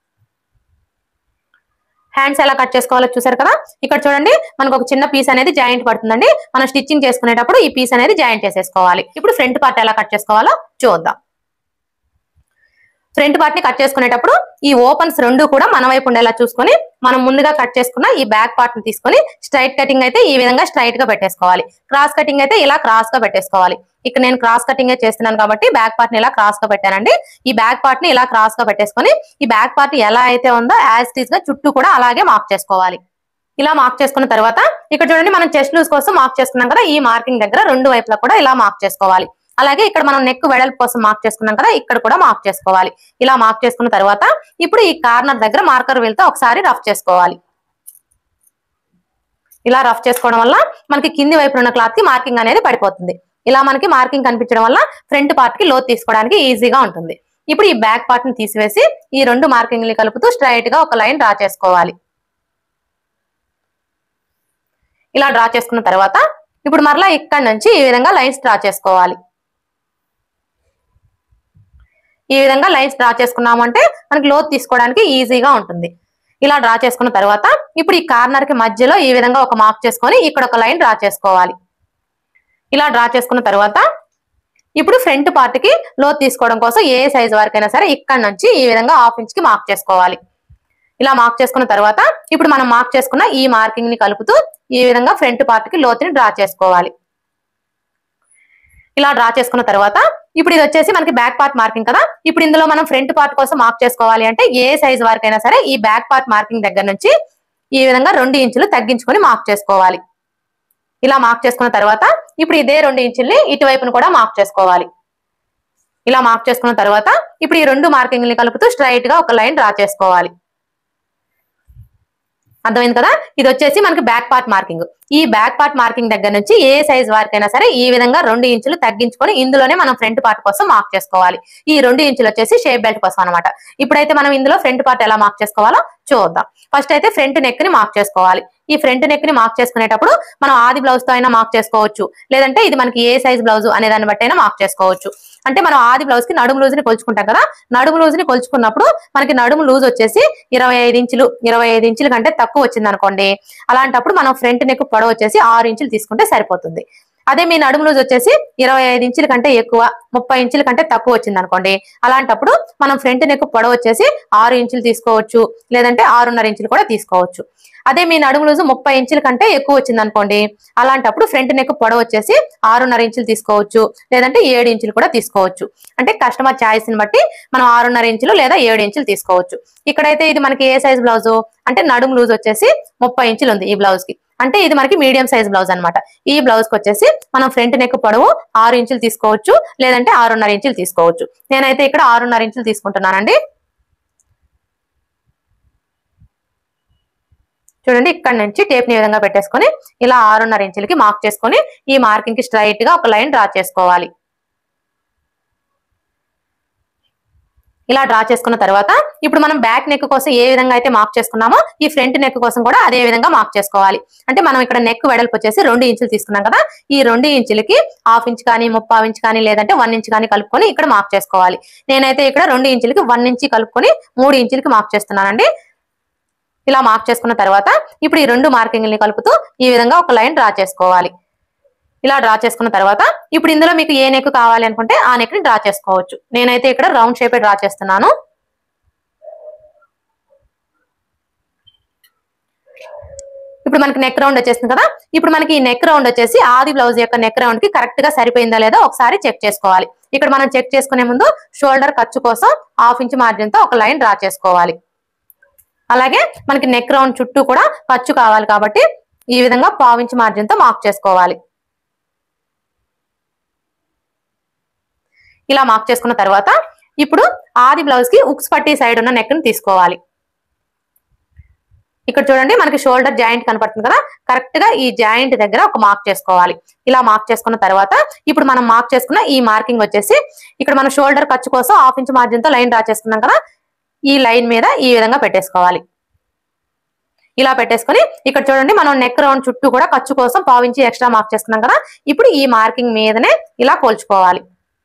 హ్యాండ్స్ ఎలా కట్ చేసుకోవాలో చూసారు కదా ఇక్కడ చూడండి మనకు ఒక చిన్న పీస్ అనేది జాయింట్ పడుతుందండి మనం స్టిచ్చింగ్ చేసుకునేటప్పుడు ఈ పీస్ అనేది జాయింట్ చేసేసుకోవాలి ఇప్పుడు ఫ్రంట్ పార్ట్ ఎలా కట్ చేసుకోవాలో చూద్దాం ఫ్రంట్ పార్ట్ ని కట్ చేసుకునేటప్పుడు ఈ ఓపెన్స్ రెండు కూడా మన వైపు ఉండేలా చూసుకొని మనం ముందుగా కట్ చేసుకున్న ఈ బ్యాక్ పార్ట్ ని తీసుకొని స్ట్రైట్ కటింగ్ అయితే ఈ విధంగా స్ట్రైట్ గా పెట్టేసుకోవాలి క్రాస్ కటింగ్ అయితే ఇలా క్రాస్ గా పెట్టేసుకోవాలి ఇక్కడ నేను క్రాస్ కటింగ్ చేస్తున్నాను కాబట్టి బ్యాక్ పార్ట్ ని ఇలా క్రాస్ గా పెట్టానండి ఈ బ్యాక్ పార్ట్ ని ఇలా క్రాస్ గా పెట్టేసుకొని ఈ బ్యాక్ పార్ట్ ఎలా అయితే ఉందో యాజ్ టీజ్ గా చుట్టూ కూడా అలాగే మార్క్ చేసుకోవాలి ఇలా మార్క్ చేసుకున్న తర్వాత ఇక్కడ చూడండి మనం చెస్ట్ లూజ్ కోసం మార్క్ చేసుకున్నాం కదా ఈ మార్కింగ్ దగ్గర రెండు వైపులా కూడా ఇలా మార్క్ చేసుకోవాలి అలాగే ఇక్కడ మనం నెక్ వెడల్పు కోసం మార్క్ చేసుకున్నాం కదా ఇక్కడ కూడా మార్క్ చేసుకోవాలి ఇలా మార్క్ చేసుకున్న తర్వాత ఇప్పుడు ఈ కార్నర్ దగ్గర మార్కర్ వెళ్తే ఒకసారి రఫ్ చేసుకోవాలి ఇలా రఫ్ చేసుకోవడం వల్ల మనకి కింది వైపు ఉన్న క్లాత్ కి మార్కింగ్ అనేది పడిపోతుంది ఇలా మనకి మార్కింగ్ కనిపించడం వల్ల ఫ్రంట్ పార్ట్ కి లోతు తీసుకోవడానికి ఈజీగా ఉంటుంది ఇప్పుడు ఈ బ్యాక్ పార్ట్ ని తీసివేసి ఈ రెండు మార్కింగ్ ని కలుపుతూ స్ట్రైట్ గా ఒక లైన్ డ్రా చేసుకోవాలి ఇలా డ్రా చేసుకున్న తర్వాత ఇప్పుడు మరలా ఇక్కడ నుంచి ఈ విధంగా లైన్స్ డ్రా చేసుకోవాలి ఈ విధంగా లైన్స్ డ్రా చేసుకున్నాము అంటే మనకి లోతు తీసుకోవడానికి ఈజీగా ఉంటుంది ఇలా డ్రా చేసుకున్న తర్వాత ఇప్పుడు ఈ కార్నర్ కి మధ్యలో ఈ విధంగా ఒక మార్క్ చేసుకొని ఇక్కడ ఒక లైన్ డ్రా చేసుకోవాలి ఇలా డ్రా చేసుకున్న తర్వాత ఇప్పుడు ఫ్రంట్ పార్ట్ కి లోతు తీసుకోవడం కోసం ఏ సైజ్ వరకైనా సరే ఇక్కడ నుంచి ఈ విధంగా హాఫ్ ఇంచ్ కి మార్క్ చేసుకోవాలి ఇలా మార్క్ చేసుకున్న తర్వాత ఇప్పుడు మనం మార్క్ చేసుకున్న ఈ మార్కింగ్ ని కలుపుతూ ఈ విధంగా ఫ్రంట్ పార్ట్ కి లోతుని డ్రా చేసుకోవాలి ఇలా డ్రా చేసుకున్న తర్వాత ఇప్పుడు ఇది వచ్చేసి మనకి బ్యాక్ పార్ట్ మార్కింగ్ కదా ఇప్పుడు ఇందులో మనం ఫ్రంట్ పార్ట్ కోసం మార్క్ చేసుకోవాలి అంటే ఏ సైజ్ వరకైనా సరే ఈ బ్యాక్ పార్ట్ మార్కింగ్ దగ్గర నుంచి ఈ విధంగా రెండు ఇంచులు తగ్గించుకొని మార్క్ చేసుకోవాలి ఇలా మార్క్ చేసుకున్న తర్వాత ఇప్పుడు ఇదే రెండు ఇంచుల్ని ఇటువైపును కూడా మార్క్ చేసుకోవాలి ఇలా మార్క్ చేసుకున్న తర్వాత ఇప్పుడు ఈ రెండు మార్కింగ్ని కలుపుతూ స్ట్రైట్ గా ఒక లైన్ డ్రా చేసుకోవాలి అర్థమైంది కదా ఇది వచ్చేసి మనకి బ్యాక్ పార్ట్ మార్కింగ్ ఈ బ్యాక్ పార్ట్ మార్కింగ్ దగ్గర నుంచి ఏ సైజ్ వారికైనా సరే ఈ విధంగా రెండు ఇంచులు తగ్గించుకొని ఇందులోనే మనం ఫ్రంట్ పార్ట్ కోసం మార్క్ చేసుకోవాలి ఈ రెండు ఇంచులు వచ్చేసి షేప్ బెల్ట్ కోసం అనమాట ఇప్పుడైతే మనం ఇందులో ఫ్రంట్ పార్ట్ ఎలా మార్క్ చేసుకోవాలో చూద్దాం ఫస్ట్ అయితే ఫ్రంట్ నెక్ ని మార్క్ చేసుకోవాలి ఈ ఫ్రంట్ నెక్ ని మార్క్ చేసుకునేటప్పుడు మనం ఆది బ్లౌజ్ తో అయినా మార్క్ చేసుకోవచ్చు లేదంటే ఇది మనకి ఏ సైజ్ బ్లౌజ్ అనే దాన్ని బట్టి అయినా మార్క్ చేసుకోవచ్చు అంటే మనం ఆది బ్లౌజ్ కి నడుము లూజ్ ని కొలుచుకుంటాం కదా నడుము లూజ్ ని కొలుచుకున్నప్పుడు మనకి నడుము లూజ్ వచ్చేసి ఇరవై ఐదు ఇంచులు ఇరవై ఐదు ఇంచుల కంటే తక్కువ వచ్చింది అనుకోండి అలాంటప్పుడు మనం ఫ్రంట్ నెక్ పొడవు వచ్చేసి ఆరు ఇంచులు తీసుకుంటే సరిపోతుంది అదే మీ నడుము లూజ్ వచ్చేసి ఇరవై ఐదు ఇంచుల కంటే ఎక్కువ ముప్పై ఇంచుల కంటే తక్కువ వచ్చింది అనుకోండి అలాంటప్పుడు మనం ఫ్రంట్ నెక్ పొడవు వచ్చేసి ఆరు ఇంచులు తీసుకోవచ్చు లేదంటే ఆరున్నర ఇంచులు కూడా తీసుకోవచ్చు అదే మీ నడుము లూజు ముప్పై ఇంచుల కంటే ఎక్కువ వచ్చింది అనుకోండి అలాంటప్పుడు ఫ్రంట్ నెక్ పొడవు వచ్చేసి ఆరున్నర ఇంచులు తీసుకోవచ్చు లేదంటే ఏడు ఇంచులు కూడా తీసుకోవచ్చు అంటే కస్టమర్ ఛాయిస్ ని బట్టి మనం ఆరున్నర ఇంచులు లేదా ఏడు ఇంచులు తీసుకోవచ్చు ఇక్కడైతే ఇది మనకి ఏ సైజ్ బ్లౌజ్ అంటే నడుము లూజ్ వచ్చేసి ముప్పై ఇంచులు ఉంది ఈ బ్లౌజ్ కి అంటే ఇది మనకి మీడియం సైజ్ బ్లౌజ్ అన్నమాట ఈ బ్లౌజ్ కి వచ్చేసి మనం ఫ్రంట్ నెక్ పొడవు ఆరు ఇంచులు తీసుకోవచ్చు లేదంటే ఆరున్నర ఇంచులు తీసుకోవచ్చు నేనైతే ఇక్కడ ఆరున్నర ఇంచులు తీసుకుంటున్నానండి చూడండి ఇక్కడ నుంచి టేప్ ని ఈ విధంగా పెట్టేసుకొని ఇలా ఆరున్నర ఇంచులకి మార్క్ చేసుకొని ఈ మార్కింగ్ కి స్ట్రైట్ గా ఒక లైన్ డ్రా చేసుకోవాలి ఇలా డ్రా చేసుకున్న తర్వాత ఇప్పుడు మనం బ్యాక్ నెక్ కోసం ఏ విధంగా అయితే మార్క్ చేసుకున్నామో ఈ ఫ్రంట్ నెక్ కోసం కూడా అదే విధంగా మార్క్ చేసుకోవాలి అంటే మనం ఇక్కడ నెక్ వెడల్పు వచ్చేసి రెండు ఇంచులు తీసుకున్నాం కదా ఈ రెండు ఇంచులకి హాఫ్ ఇంచ్ కానీ ముప్పావు ఇంచ్ కానీ లేదంటే వన్ ఇంచ్ కానీ కలుపుకొని ఇక్కడ మార్క్ చేసుకోవాలి నేనైతే ఇక్కడ రెండు ఇంచులకి వన్ ఇంచ్ కలుపుకొని మూడు ఇంచులకి మార్క్ చేస్తున్నానండి ఇలా మార్క్ చేసుకున్న తర్వాత ఇప్పుడు ఈ రెండు మార్కింగ్ని కలుపుతూ ఈ విధంగా ఒక లైన్ డ్రా చేసుకోవాలి ఇలా డ్రా చేసుకున్న తర్వాత ఇప్పుడు ఇందులో మీకు ఏ నెక్ కావాలి అనుకుంటే ఆ నెక్ ని డ్రా చేసుకోవచ్చు నేనైతే ఇక్కడ రౌండ్ షేప్ డ్రా చేస్తున్నాను ఇప్పుడు మనకి నెక్ రౌండ్ వచ్చేసింది కదా ఇప్పుడు మనకి ఈ నెక్ రౌండ్ వచ్చేసి ఆది బ్లౌజ్ యొక్క నెక్ రౌండ్ కి కరెక్ట్ గా సరిపోయిందా లేదా ఒకసారి చెక్ చేసుకోవాలి ఇక్కడ మనం చెక్ చేసుకునే ముందు షోల్డర్ ఖర్చు కోసం హాఫ్ ఇంచ్ మార్జిన్ తో ఒక లైన్ డ్రా చేసుకోవాలి అలాగే మనకి నెక్ రౌండ్ చుట్టూ కూడా ఖర్చు కావాలి కాబట్టి ఈ విధంగా పావించి మార్జిన్ తో మార్క్ చేసుకోవాలి ఇలా మార్క్ చేసుకున్న తర్వాత ఇప్పుడు ఆది బ్లౌజ్ కి ఉక్స్ పట్టి సైడ్ ఉన్న నెక్ ని తీసుకోవాలి ఇక్కడ చూడండి మనకి షోల్డర్ జాయింట్ కనపడుతుంది కదా కరెక్ట్ గా ఈ జాయింట్ దగ్గర ఒక మార్క్ చేసుకోవాలి ఇలా మార్క్ చేసుకున్న తర్వాత ఇప్పుడు మనం మార్క్ చేసుకున్న ఈ మార్కింగ్ వచ్చేసి ఇక్కడ మన షోల్డర్ ఖర్చు కోసం హాఫ్ ఇంచ్ మార్జిన్ తో లైన్ డ్రా చేసుకున్నాం కదా ఈ లైన్ మీద ఈ విధంగా పెట్టేసుకోవాలి ఇలా పెట్టేసుకొని ఇక్కడ చూడండి మనం నెక్ రౌండ్ చుట్టూ కూడా ఖర్చు కోసం పావించి ఎక్స్ట్రా మార్క్ చేసుకున్నాం కదా ఇప్పుడు ఈ మార్కింగ్ మీదనే ఇలా కోల్చుకోవాలి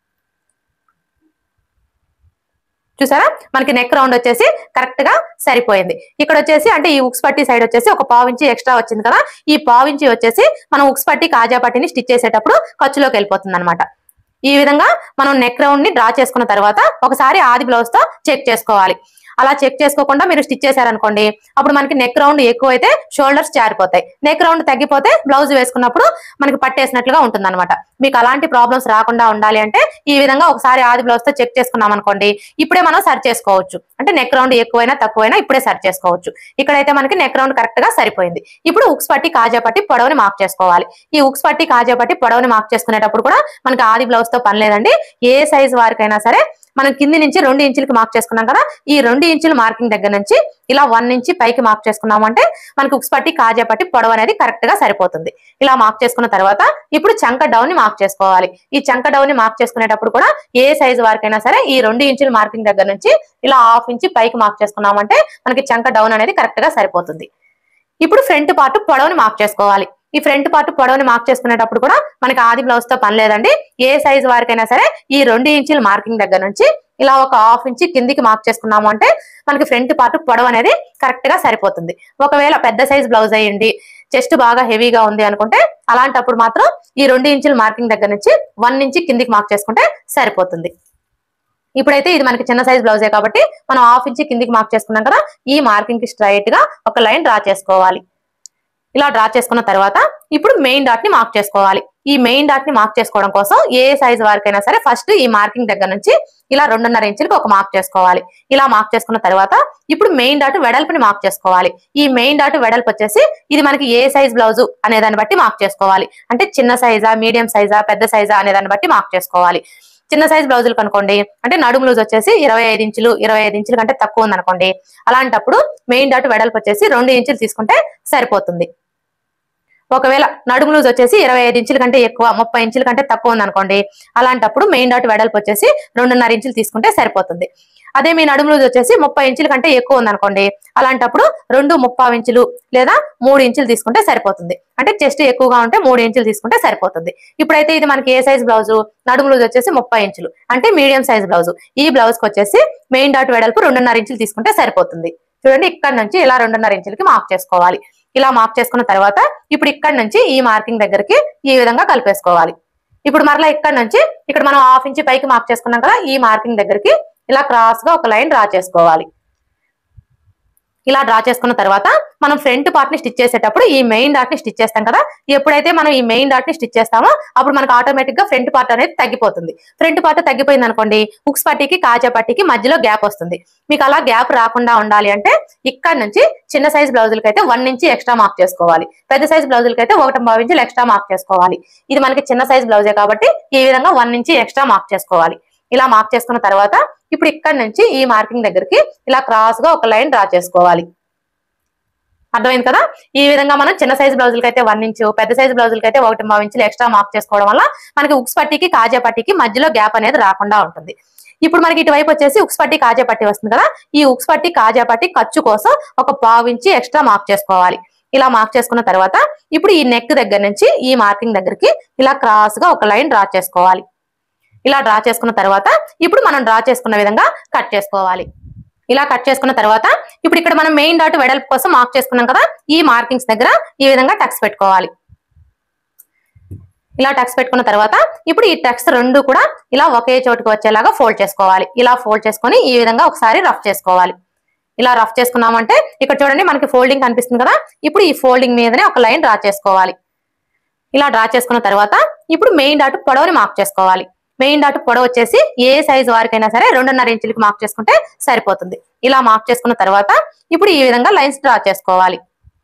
చూసారా మనకి నెక్ రౌండ్ వచ్చేసి కరెక్ట్ గా సరిపోయింది ఇక్కడ వచ్చేసి అంటే ఈ ఉక్స్ పట్టి సైడ్ వచ్చేసి ఒక పావించి ఎక్స్ట్రా వచ్చింది కదా ఈ పావించి వచ్చేసి మనం ఉక్స్ పట్టి కాజా పట్టిని స్టిచ్ చేసేటప్పుడు ఖర్చులోకి వెళ్ళిపోతుంది అనమాట ఈ విధంగా మనం నెక్ రౌండ్ ని డ్రా చేసుకున్న తర్వాత ఒకసారి ఆది బ్లౌజ్ తో చెక్ చేసుకోవాలి అలా చెక్ చేసుకోకుండా మీరు స్టిచ్ చేశారనుకోండి అప్పుడు మనకి నెక్ రౌండ్ ఎక్కువ అయితే షోల్డర్స్ జారిపోతాయి నెక్ రౌండ్ తగ్గిపోతే బ్లౌజ్ వేసుకున్నప్పుడు మనకి పట్టేసినట్లుగా ఉంటుంది అనమాట మీకు అలాంటి ప్రాబ్లమ్స్ రాకుండా ఉండాలి అంటే ఈ విధంగా ఒకసారి ఆది బ్లౌజ్ తో చెక్ చేసుకున్నాం అనుకోండి ఇప్పుడే మనం సరి చేసుకోవచ్చు అంటే నెక్ రౌండ్ ఎక్కువైనా తక్కువైనా ఇప్పుడే సరి చేసుకోవచ్చు ఇక్కడైతే మనకి నెక్ రౌండ్ కరెక్ట్ గా సరిపోయింది ఇప్పుడు ఉక్స్ పట్టి కాజా పట్టి పొడవుని మార్క్ చేసుకోవాలి ఈ ఉక్స్ పట్టి కాజా పట్టి పొడవుని మార్క్ చేసుకునేటప్పుడు కూడా మనకి ఆది బ్లౌజ్ తో పని లేదండి ఏ సైజ్ వారికైనా సరే మనం కింది నుంచి రెండు ఇంచులకి మార్క్ చేసుకున్నాం కదా ఈ రెండు ఇంచుల మార్కింగ్ దగ్గర నుంచి ఇలా వన్ ఇంచి పైకి మార్క్ చేసుకున్నాం అంటే మనకి ఉక్స్ పట్టి కాజా పట్టి పొడవు అనేది కరెక్ట్ గా సరిపోతుంది ఇలా మార్క్ చేసుకున్న తర్వాత ఇప్పుడు చంక డౌన్ ని మార్క్ చేసుకోవాలి ఈ చంక డౌన్ ని మార్క్ చేసుకునేటప్పుడు కూడా ఏ సైజు వారికైనా సరే ఈ రెండు ఇంచుల మార్కింగ్ దగ్గర నుంచి ఇలా హాఫ్ ఇంచి పైకి మార్క్ చేసుకున్నామంటే మనకి చంక డౌన్ అనేది కరెక్ట్ గా సరిపోతుంది ఇప్పుడు ఫ్రంట్ పార్ట్ పొడవుని మార్క్ చేసుకోవాలి ఈ ఫ్రంట్ పార్ట్ పొడవుని మార్క్ చేసుకునేటప్పుడు కూడా మనకి ఆది బ్లౌజ్ తో పని లేదండి ఏ సైజ్ వారికైనా సరే ఈ రెండు ఇంచుల మార్కింగ్ దగ్గర నుంచి ఇలా ఒక హాఫ్ ఇంచి కిందికి మార్క్ చేసుకున్నాము అంటే మనకి ఫ్రంట్ పార్ట్ పొడవు అనేది కరెక్ట్ గా సరిపోతుంది ఒకవేళ పెద్ద సైజ్ బ్లౌజ్ అయ్యింది చెస్ట్ బాగా హెవీగా ఉంది అనుకుంటే అలాంటప్పుడు మాత్రం ఈ రెండు ఇంచుల మార్కింగ్ దగ్గర నుంచి వన్ ఇంచి కిందికి మార్క్ చేసుకుంటే సరిపోతుంది ఇప్పుడైతే ఇది మనకి చిన్న సైజ్ బ్లౌజే కాబట్టి మనం హాఫ్ ఇంచి కిందికి మార్క్ చేసుకున్నాం కదా ఈ మార్కింగ్ కి స్ట్రైట్ గా ఒక లైన్ డ్రా చేసుకోవాలి ఇలా డ్రా చేసుకున్న తర్వాత ఇప్పుడు మెయిన్ డాట్ ని మార్క్ చేసుకోవాలి ఈ మెయిన్ డాట్ ని మార్క్ చేసుకోవడం కోసం ఏ సైజ్ వరకైనా సరే ఫస్ట్ ఈ మార్కింగ్ దగ్గర నుంచి ఇలా రెండున్నర ఇంచులకి ఒక మార్క్ చేసుకోవాలి ఇలా మార్క్ చేసుకున్న తర్వాత ఇప్పుడు మెయిన్ డాట్ వెడల్పుని మార్క్ చేసుకోవాలి ఈ మెయిన్ డాట్ వెడల్పు వచ్చేసి ఇది మనకి ఏ సైజ్ బ్లౌజ్ అనే దాన్ని బట్టి మార్క్ చేసుకోవాలి అంటే చిన్న సైజా మీడియం సైజా పెద్ద సైజా అనే దాన్ని బట్టి మార్క్ చేసుకోవాలి చిన్న సైజ్ బ్లౌజులు కనుకోండి అంటే నడుము లూజ్ వచ్చేసి ఇరవై ఐదు ఇంచులు ఇరవై ఐదు ఇంచుల కంటే తక్కువ ఉందనుకోండి అలాంటప్పుడు మెయిన్ డాట్ వెడల్పు వచ్చేసి రెండు ఇంచులు తీసుకుంటే సరిపోతుంది ఒకవేళ నడుము లూజ్ వచ్చేసి ఇరవై ఐదు ఇంచుల కంటే ఎక్కువ ముప్పై ఇంచుల కంటే తక్కువ ఉందనుకోండి అలాంటప్పుడు మెయిన్ డాట్ వెడల్పు వచ్చేసి రెండున్నర ఇంచులు తీసుకుంటే సరిపోతుంది అదే మీ నడుము లూజ్ వచ్చేసి ముప్పై ఇంచుల కంటే ఎక్కువ ఉందనుకోండి అలాంటప్పుడు రెండు ముప్పావు ఇంచులు లేదా మూడు ఇంచులు తీసుకుంటే సరిపోతుంది అంటే చెస్ట్ ఎక్కువగా ఉంటే మూడు ఇంచులు తీసుకుంటే సరిపోతుంది ఇప్పుడైతే ఇది మనకి ఏ సైజ్ బ్లౌజ్ నడుము లూజ్ వచ్చేసి ముప్పై ఇంచులు అంటే మీడియం సైజ్ బ్లౌజ్ ఈ బ్లౌజ్ కి వచ్చేసి మెయిన్ డాట్ వెడల్పు రెండున్నర ఇంచులు తీసుకుంటే సరిపోతుంది చూడండి ఇక్కడ నుంచి ఇలా రెండున్నర ఇంచులకి మార్క్ చేసుకోవాలి ఇలా మార్క్ చేసుకున్న తర్వాత ఇప్పుడు ఇక్కడ నుంచి ఈ మార్కింగ్ దగ్గరికి ఈ విధంగా కలిపేసుకోవాలి ఇప్పుడు మరలా ఇక్కడ నుంచి ఇక్కడ మనం హాఫ్ ఇంచ్ పైకి మార్క్ చేసుకున్నాం కదా ఈ మార్కింగ్ దగ్గరికి ఇలా క్రాస్ గా ఒక లైన్ డ్రా చేసుకోవాలి ఇలా డ్రా చేసుకున్న తర్వాత మనం ఫ్రంట్ పార్ట్ ని స్టిచ్ చేసేటప్పుడు ఈ మెయిన్ డాట్ ని స్టిచ్ చేస్తాం కదా ఎప్పుడైతే మనం ఈ మెయిన్ డాట్ ని స్టిచ్ చేస్తామో అప్పుడు మనకు ఆటోమేటిక్ గా ఫ్రంట్ పార్ట్ అనేది తగ్గిపోతుంది ఫ్రంట్ పార్ట్ తగ్గిపోయింది అనుకోండి హుక్స్ పట్టీకి కాజా పట్టీకి మధ్యలో గ్యాప్ వస్తుంది మీకు అలా గ్యాప్ రాకుండా ఉండాలి అంటే ఇక్కడ నుంచి చిన్న సైజ్ బ్లౌజులకి అయితే వన్ ఇంచి ఎక్స్ట్రా మార్క్ చేసుకోవాలి పెద్ద సైజ్ బ్లౌజులకి అయితే ఒకటి పావు ఇంచులు ఎక్స్ట్రా మార్క్ చేసుకోవాలి ఇది మనకి చిన్న సైజ్ బ్లౌజే కాబట్టి ఈ విధంగా వన్ ఇంచి ఎక్స్ట్రా మార్క్ చేసుకోవాలి ఇలా మార్క్ చేసుకున్న తర్వాత ఇప్పుడు ఇక్కడ నుంచి ఈ మార్కింగ్ దగ్గరికి ఇలా క్రాస్ గా ఒక లైన్ డ్రా చేసుకోవాలి అర్థమైంది కదా ఈ విధంగా మనం చిన్న సైజ్ బ్లౌజులకి అయితే వన్ ఇంచు పెద్ద సైజ్ బ్లౌజులకి అయితే ఒకటి పావు ఇంచులు ఎక్స్ట్రా మార్క్ చేసుకోవడం వల్ల మనకి ఉక్స్ పట్టీకి కాజా పట్టీకి మధ్యలో గ్యాప్ అనేది రాకుండా ఉంటుంది ఇప్పుడు మనకి ఇటువైపు వచ్చేసి ఉక్స్ పట్టి కాజా పట్టి వస్తుంది కదా ఈ ఉక్స్ పట్టి కాజా పట్టి ఖర్చు కోసం ఒక పావు ఇంచి ఎక్స్ట్రా మార్క్ చేసుకోవాలి ఇలా మార్క్ చేసుకున్న తర్వాత ఇప్పుడు ఈ నెక్ దగ్గర నుంచి ఈ మార్కింగ్ దగ్గరికి ఇలా క్రాస్ గా ఒక లైన్ డ్రా చేసుకోవాలి ఇలా డ్రా చేసుకున్న తర్వాత ఇప్పుడు మనం డ్రా చేసుకున్న విధంగా కట్ చేసుకోవాలి ఇలా కట్ చేసుకున్న తర్వాత ఇప్పుడు ఇక్కడ మనం మెయిన్ డాట్ వెడల్పు కోసం మార్క్ చేసుకున్నాం కదా ఈ మార్కింగ్స్ దగ్గర ఈ విధంగా టక్స్ పెట్టుకోవాలి ఇలా టక్స్ పెట్టుకున్న తర్వాత ఇప్పుడు ఈ టక్స్ రెండు కూడా ఇలా ఒకే చోటుకి వచ్చేలాగా ఫోల్డ్ చేసుకోవాలి ఇలా ఫోల్డ్ చేసుకొని ఈ విధంగా ఒకసారి రఫ్ చేసుకోవాలి ఇలా రఫ్ చేసుకున్నామంటే ఇక్కడ చూడండి మనకి ఫోల్డింగ్ కనిపిస్తుంది కదా ఇప్పుడు ఈ ఫోల్డింగ్ మీదనే ఒక లైన్ డ్రా చేసుకోవాలి ఇలా డ్రా చేసుకున్న తర్వాత ఇప్పుడు మెయిన్ డాట్ పొడవుని మార్క్ చేసుకోవాలి మెయిన్ డాట్ పొడవు వచ్చేసి ఏ సైజ్ వారికైనా సరే రెండున్నర ఇంచులకి మార్క్ చేసుకుంటే సరిపోతుంది ఇలా మార్క్ చేసుకున్న తర్వాత ఇప్పుడు ఈ విధంగా లైన్స్ డ్రా చేసుకోవాలి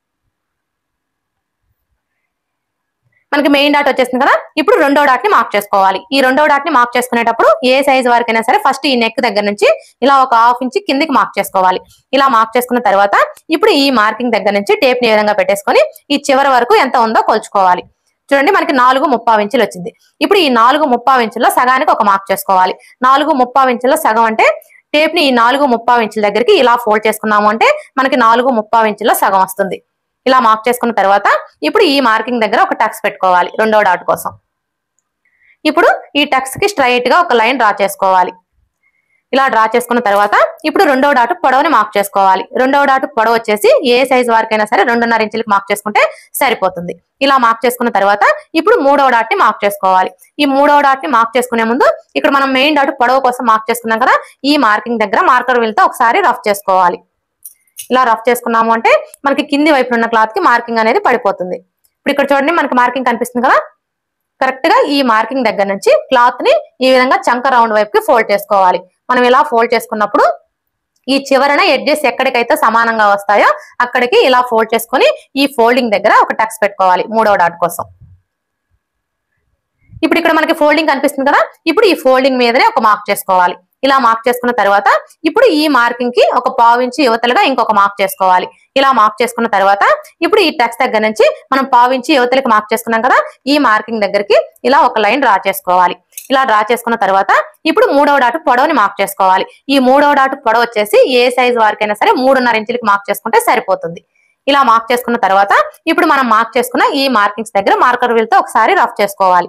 మనకి మెయిన్ డాట్ వచ్చేసింది కదా ఇప్పుడు రెండో డాట్ ని మార్క్ చేసుకోవాలి ఈ రెండో డాట్ ని మార్క్ చేసుకునేటప్పుడు ఏ సైజ్ వరకైనా సరే ఫస్ట్ ఈ నెక్ దగ్గర నుంచి ఇలా ఒక హాఫ్ ఇంచ్ కిందికి మార్క్ చేసుకోవాలి ఇలా మార్క్ చేసుకున్న తర్వాత ఇప్పుడు ఈ మార్కింగ్ దగ్గర నుంచి టేప్ ని ఈ విధంగా పెట్టేసుకొని ఈ చివరి వరకు ఎంత ఉందో కొలుచుకోవాలి చూడండి మనకి నాలుగు ముప్పావు ఇంచులు వచ్చింది ఇప్పుడు ఈ నాలుగు ముప్పావు ఇంచుల్లో సగానికి ఒక మార్క్ చేసుకోవాలి నాలుగు ముప్పావు ఇంచుల్లో సగం అంటే టేప్ ని ఈ నాలుగు ముప్పావు ఇంచుల దగ్గరికి ఇలా ఫోల్డ్ చేసుకున్నాము అంటే మనకి నాలుగు ముప్పావు ఇంచుల్లో సగం వస్తుంది ఇలా మార్క్ చేసుకున్న తర్వాత ఇప్పుడు ఈ మార్కింగ్ దగ్గర ఒక టక్స్ పెట్టుకోవాలి రెండో డాట్ కోసం ఇప్పుడు ఈ టక్స్ కి స్ట్రైట్ గా ఒక లైన్ డ్రా చేసుకోవాలి ఇలా డ్రా చేసుకున్న తర్వాత ఇప్పుడు రెండో డాట్ పొడవుని మార్క్ చేసుకోవాలి రెండో డాట్ పొడవు వచ్చేసి ఏ సైజ్ వరకైనా సరే రెండున్నర ఇంచులకి మార్క్ చేసుకుంటే సరిపోతుంది ఇలా మార్క్ చేసుకున్న తర్వాత ఇప్పుడు మూడో డాట్ ని మార్క్ చేసుకోవాలి ఈ మూడో డాట్ ని మార్క్ చేసుకునే ముందు ఇక్కడ మనం మెయిన్ డాట్ పొడవు కోసం మార్క్ చేసుకున్నాం కదా ఈ మార్కింగ్ దగ్గర మార్కర్ వీల్తో ఒకసారి రఫ్ చేసుకోవాలి ఇలా రఫ్ చేసుకున్నాము అంటే మనకి కింది వైపు ఉన్న క్లాత్ కి మార్కింగ్ అనేది పడిపోతుంది ఇప్పుడు ఇక్కడ చూడండి మనకి మార్కింగ్ కనిపిస్తుంది కదా కరెక్ట్ గా ఈ మార్కింగ్ దగ్గర నుంచి క్లాత్ ని ఈ విధంగా చంక రౌండ్ వైపుకి ఫోల్డ్ చేసుకోవాలి మనం ఇలా ఫోల్డ్ చేసుకున్నప్పుడు ఈ చివరన ఎడ్జెస్ ఎక్కడికైతే సమానంగా వస్తాయో అక్కడికి ఇలా ఫోల్డ్ చేసుకొని ఈ ఫోల్డింగ్ దగ్గర ఒక టక్స్ పెట్టుకోవాలి మూడో డాట్ కోసం ఇప్పుడు ఇక్కడ మనకి ఫోల్డింగ్ కనిపిస్తుంది కదా ఇప్పుడు ఈ ఫోల్డింగ్ మీదనే ఒక మార్క్ చేసుకోవాలి ఇలా మార్క్ చేసుకున్న తర్వాత ఇప్పుడు ఈ మార్కింగ్ కి ఒక పావు ఇంచు యువతలుగా ఇంకొక మార్క్ చేసుకోవాలి ఇలా మార్క్ చేసుకున్న తర్వాత ఇప్పుడు ఈ టెక్స్ట్ దగ్గర నుంచి మనం పావు ఇంచు యువతలకి మార్క్ చేసుకున్నాం కదా ఈ మార్కింగ్ దగ్గరికి ఇలా ఒక లైన్ డ్రా చేసుకోవాలి ఇలా డ్రా చేసుకున్న తర్వాత ఇప్పుడు మూడవ డాటు పొడవుని మార్క్ చేసుకోవాలి ఈ మూడవ డాటు పొడవు వచ్చేసి ఏ సైజ్ వారికైనా సరే మూడున్నర ఇంచులకి మార్క్ చేసుకుంటే సరిపోతుంది ఇలా మార్క్ చేసుకున్న తర్వాత ఇప్పుడు మనం మార్క్ చేసుకున్న ఈ మార్కింగ్స్ దగ్గర మార్కర్ వీల్తో ఒకసారి రఫ్ చేసుకోవాలి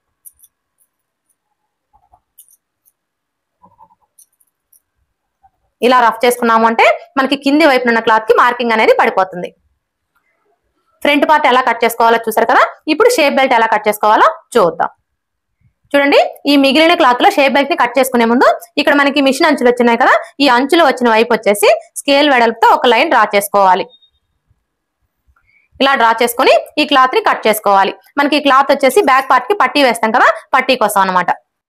ఇలా రఫ్ చేసుకున్నాము అంటే మనకి కింది వైపున ఉన్న క్లాత్ కి మార్కింగ్ అనేది పడిపోతుంది ఫ్రంట్ పార్ట్ ఎలా కట్ చేసుకోవాలో చూసారు కదా ఇప్పుడు షేప్ బెల్ట్ ఎలా కట్ చేసుకోవాలో చూద్దాం చూడండి ఈ మిగిలిన క్లాత్ లో షేప్ బెల్ట్ ని కట్ చేసుకునే ముందు ఇక్కడ మనకి మిషన్ అంచులు వచ్చినాయి కదా ఈ అంచులు వచ్చిన వైపు వచ్చేసి స్కేల్ వెడల్పుతో ఒక లైన్ డ్రా చేసుకోవాలి ఇలా డ్రా చేసుకొని ఈ క్లాత్ ని కట్ చేసుకోవాలి మనకి ఈ క్లాత్ వచ్చేసి బ్యాక్ పార్ట్ కి పట్టీ వేస్తాం కదా పట్టీ కోసం అన్నమాట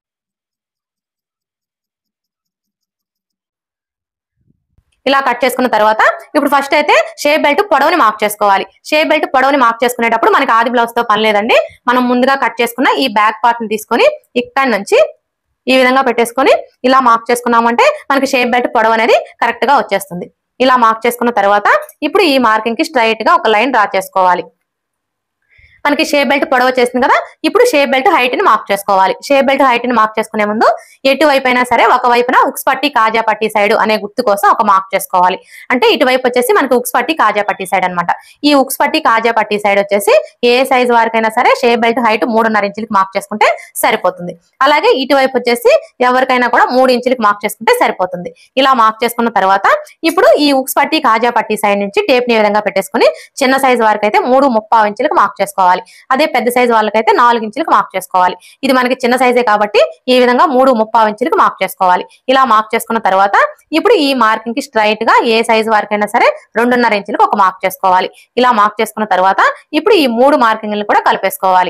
ఇలా కట్ చేసుకున్న తర్వాత ఇప్పుడు ఫస్ట్ అయితే షేప్ బెల్ట్ పొడవుని మార్క్ చేసుకోవాలి షేప్ బెల్ట్ పొడవుని మార్క్ చేసుకునేటప్పుడు మనకి ఆది బ్లౌజ్ తో పని లేదండి మనం ముందుగా కట్ చేసుకున్న ఈ బ్యాక్ పార్ట్ ని తీసుకొని ఇక్కడ నుంచి ఈ విధంగా పెట్టేసుకొని ఇలా మార్క్ చేసుకున్నామంటే మనకి షేప్ బెల్ట్ పొడవు అనేది కరెక్ట్ గా వచ్చేస్తుంది ఇలా మార్క్ చేసుకున్న తర్వాత ఇప్పుడు ఈ మార్కింగ్ కి స్ట్రైట్ గా ఒక లైన్ డ్రా చేసుకోవాలి మనకి షేప్ బెల్ట్ పొడవు వచ్చేసింది కదా ఇప్పుడు షేప్ బెల్ట్ హైట్ ని మార్క్ చేసుకోవాలి షేప్ బెల్ట్ హైట్ ని మార్క్ చేసుకునే ముందు ఎటువైపు అయినా సరే ఒక వైపున ఉక్స్ పట్టి కాజా పట్టి సైడ్ అనే గుర్తు కోసం ఒక మార్క్ చేసుకోవాలి అంటే ఇటువైపు వచ్చేసి మనకి ఉక్స్ పట్టి కాజా పట్టి సైడ్ అన్నమాట ఈ ఉక్స్ పట్టి కాజా పట్టి సైడ్ వచ్చేసి ఏ సైజ్ వరకైనా సరే షేప్ బెల్ట్ హైట్ మూడున్నర ఇంచులకి మార్క్ చేసుకుంటే సరిపోతుంది అలాగే ఇటువైపు వచ్చేసి ఎవరికైనా కూడా మూడు ఇంచులకి మార్క్ చేసుకుంటే సరిపోతుంది ఇలా మార్క్ చేసుకున్న తర్వాత ఇప్పుడు ఈ ఉక్స్ పట్టి కాజా పట్టి సైడ్ నుంచి టేప్ ని ఈ విధంగా పెట్టేసుకుని చిన్న సైజ్ వరకు అయితే మూడు ముప్పావు ఇంచులకు మార్క్ చేసుకోవాలి అదే పెద్ద సైజ్ వాళ్ళకైతే నాలుగు ఇంచులకు మార్క్ చేసుకోవాలి ఇది మనకి చిన్న సైజే కాబట్టి ఈ విధంగా మూడు ముప్పావు ఇంచులకు మార్క్ చేసుకోవాలి ఇలా మార్క్ చేసుకున్న తర్వాత ఇప్పుడు ఈ మార్కింగ్ కి స్ట్రైట్ గా ఏ సైజ్ వరకైనా సరే రెండున్నర ఇంచులకు ఒక మార్క్ చేసుకోవాలి ఇలా మార్క్ చేసుకున్న తర్వాత ఇప్పుడు ఈ మూడు మార్కింగ్లు కూడా కలిపేసుకోవాలి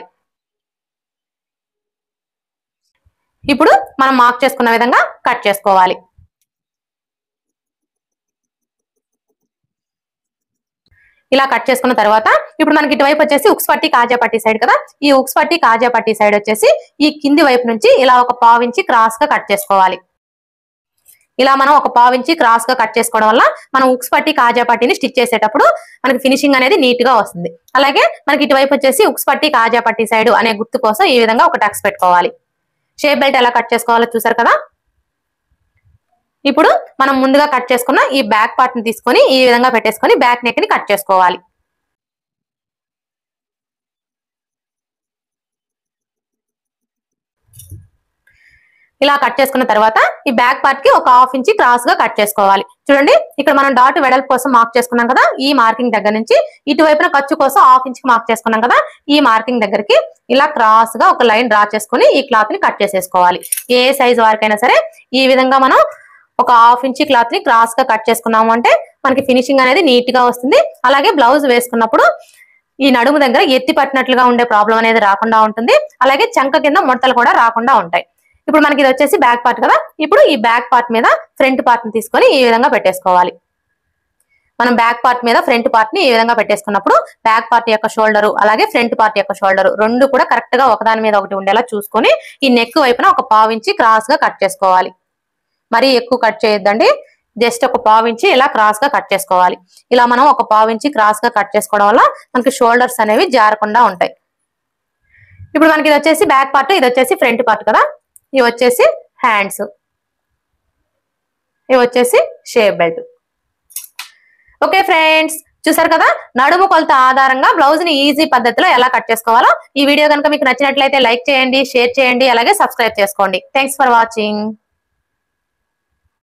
ఇప్పుడు మనం మార్క్ చేసుకున్న విధంగా కట్ చేసుకోవాలి ఇలా కట్ చేసుకున్న తర్వాత ఇప్పుడు మనకి ఇటువైపు వచ్చేసి ఉక్స్ పట్టి కాజా పట్టి సైడ్ కదా ఈ ఉక్స్ పట్టి కాజా పట్టి సైడ్ వచ్చేసి ఈ కింది వైపు నుంచి ఇలా ఒక పావించి క్రాస్ గా కట్ చేసుకోవాలి ఇలా మనం ఒక పావించి క్రాస్ గా కట్ చేసుకోవడం వల్ల మనం ఉక్స్ పట్టి కాజా పట్టిని స్టిచ్ చేసేటప్పుడు మనకి ఫినిషింగ్ అనేది నీట్ గా వస్తుంది అలాగే మనకి ఇటువైపు వచ్చేసి ఉక్స్ పట్టి కాజా పట్టి సైడ్ అనే గుర్తు కోసం ఈ విధంగా ఒక టక్స్ పెట్టుకోవాలి షేప్ బెల్ట్ ఎలా కట్ చేసుకోవాలో చూసారు కదా ఇప్పుడు మనం ముందుగా కట్ చేసుకున్న ఈ బ్యాక్ పార్ట్ ని తీసుకొని ఈ విధంగా పెట్టేసుకొని బ్యాక్ నెక్ ని కట్ చేసుకోవాలి ఇలా కట్ చేసుకున్న తర్వాత ఈ బ్యాక్ పార్ట్ కి ఒక హాఫ్ ఇంచి క్రాస్ గా కట్ చేసుకోవాలి చూడండి ఇక్కడ మనం డాట్ వెడల్పు కోసం మార్క్ చేసుకున్నాం కదా ఈ మార్కింగ్ దగ్గర నుంచి ఇటువైపున ఖర్చు కోసం హాఫ్ ఇంచ్ కి మార్క్ చేసుకున్నాం కదా ఈ మార్కింగ్ దగ్గరికి ఇలా క్రాస్ గా ఒక లైన్ డ్రా చేసుకొని ఈ క్లాత్ ని కట్ చేసేసుకోవాలి ఏ సైజ్ వరకైనా సరే ఈ విధంగా మనం ఒక హాఫ్ ఇంచ్ క్లాత్ ని క్రాస్ గా కట్ చేసుకున్నాము అంటే మనకి ఫినిషింగ్ అనేది నీట్ గా వస్తుంది అలాగే బ్లౌజ్ వేసుకున్నప్పుడు ఈ నడుము దగ్గర ఎత్తి పట్టినట్లుగా ఉండే ప్రాబ్లం అనేది రాకుండా ఉంటుంది అలాగే చంక కింద ముడతలు కూడా రాకుండా ఉంటాయి ఇప్పుడు మనకి ఇది వచ్చేసి బ్యాక్ పార్ట్ కదా ఇప్పుడు ఈ బ్యాక్ పార్ట్ మీద ఫ్రంట్ పార్ట్ ని తీసుకొని ఈ విధంగా పెట్టేసుకోవాలి మనం బ్యాక్ పార్ట్ మీద ఫ్రంట్ పార్ట్ ని ఈ విధంగా పెట్టేసుకున్నప్పుడు బ్యాక్ పార్ట్ యొక్క షోల్డర్ అలాగే ఫ్రంట్ పార్ట్ యొక్క షోల్డర్ రెండు కూడా కరెక్ట్ గా ఒకదాని మీద ఒకటి ఉండేలా చూసుకొని ఈ నెక్ వైపున ఒక పావించి క్రాస్ గా కట్ చేసుకోవాలి మరీ ఎక్కువ కట్ చేయొద్దండి జస్ట్ ఒక పావించి ఇలా క్రాస్ గా కట్ చేసుకోవాలి ఇలా మనం ఒక పావించి క్రాస్ గా కట్ చేసుకోవడం వల్ల మనకి షోల్డర్స్ అనేవి జారకుండా ఉంటాయి ఇప్పుడు మనకి ఇది వచ్చేసి బ్యాక్ పార్ట్ ఇది వచ్చేసి ఫ్రంట్ పార్ట్ కదా ఇవి వచ్చేసి హ్యాండ్స్ ఇవి వచ్చేసి షేప్ బెల్ట్ ఓకే ఫ్రెండ్స్ చూసారు కదా నడుము కొలత ఆధారంగా బ్లౌజ్ ని ఈజీ పద్ధతిలో ఎలా కట్ చేసుకోవాలో ఈ వీడియో కనుక మీకు నచ్చినట్లయితే లైక్ చేయండి షేర్ చేయండి అలాగే సబ్స్క్రైబ్ చేసుకోండి థ్యాంక్స్ ఫర్ వాచింగ్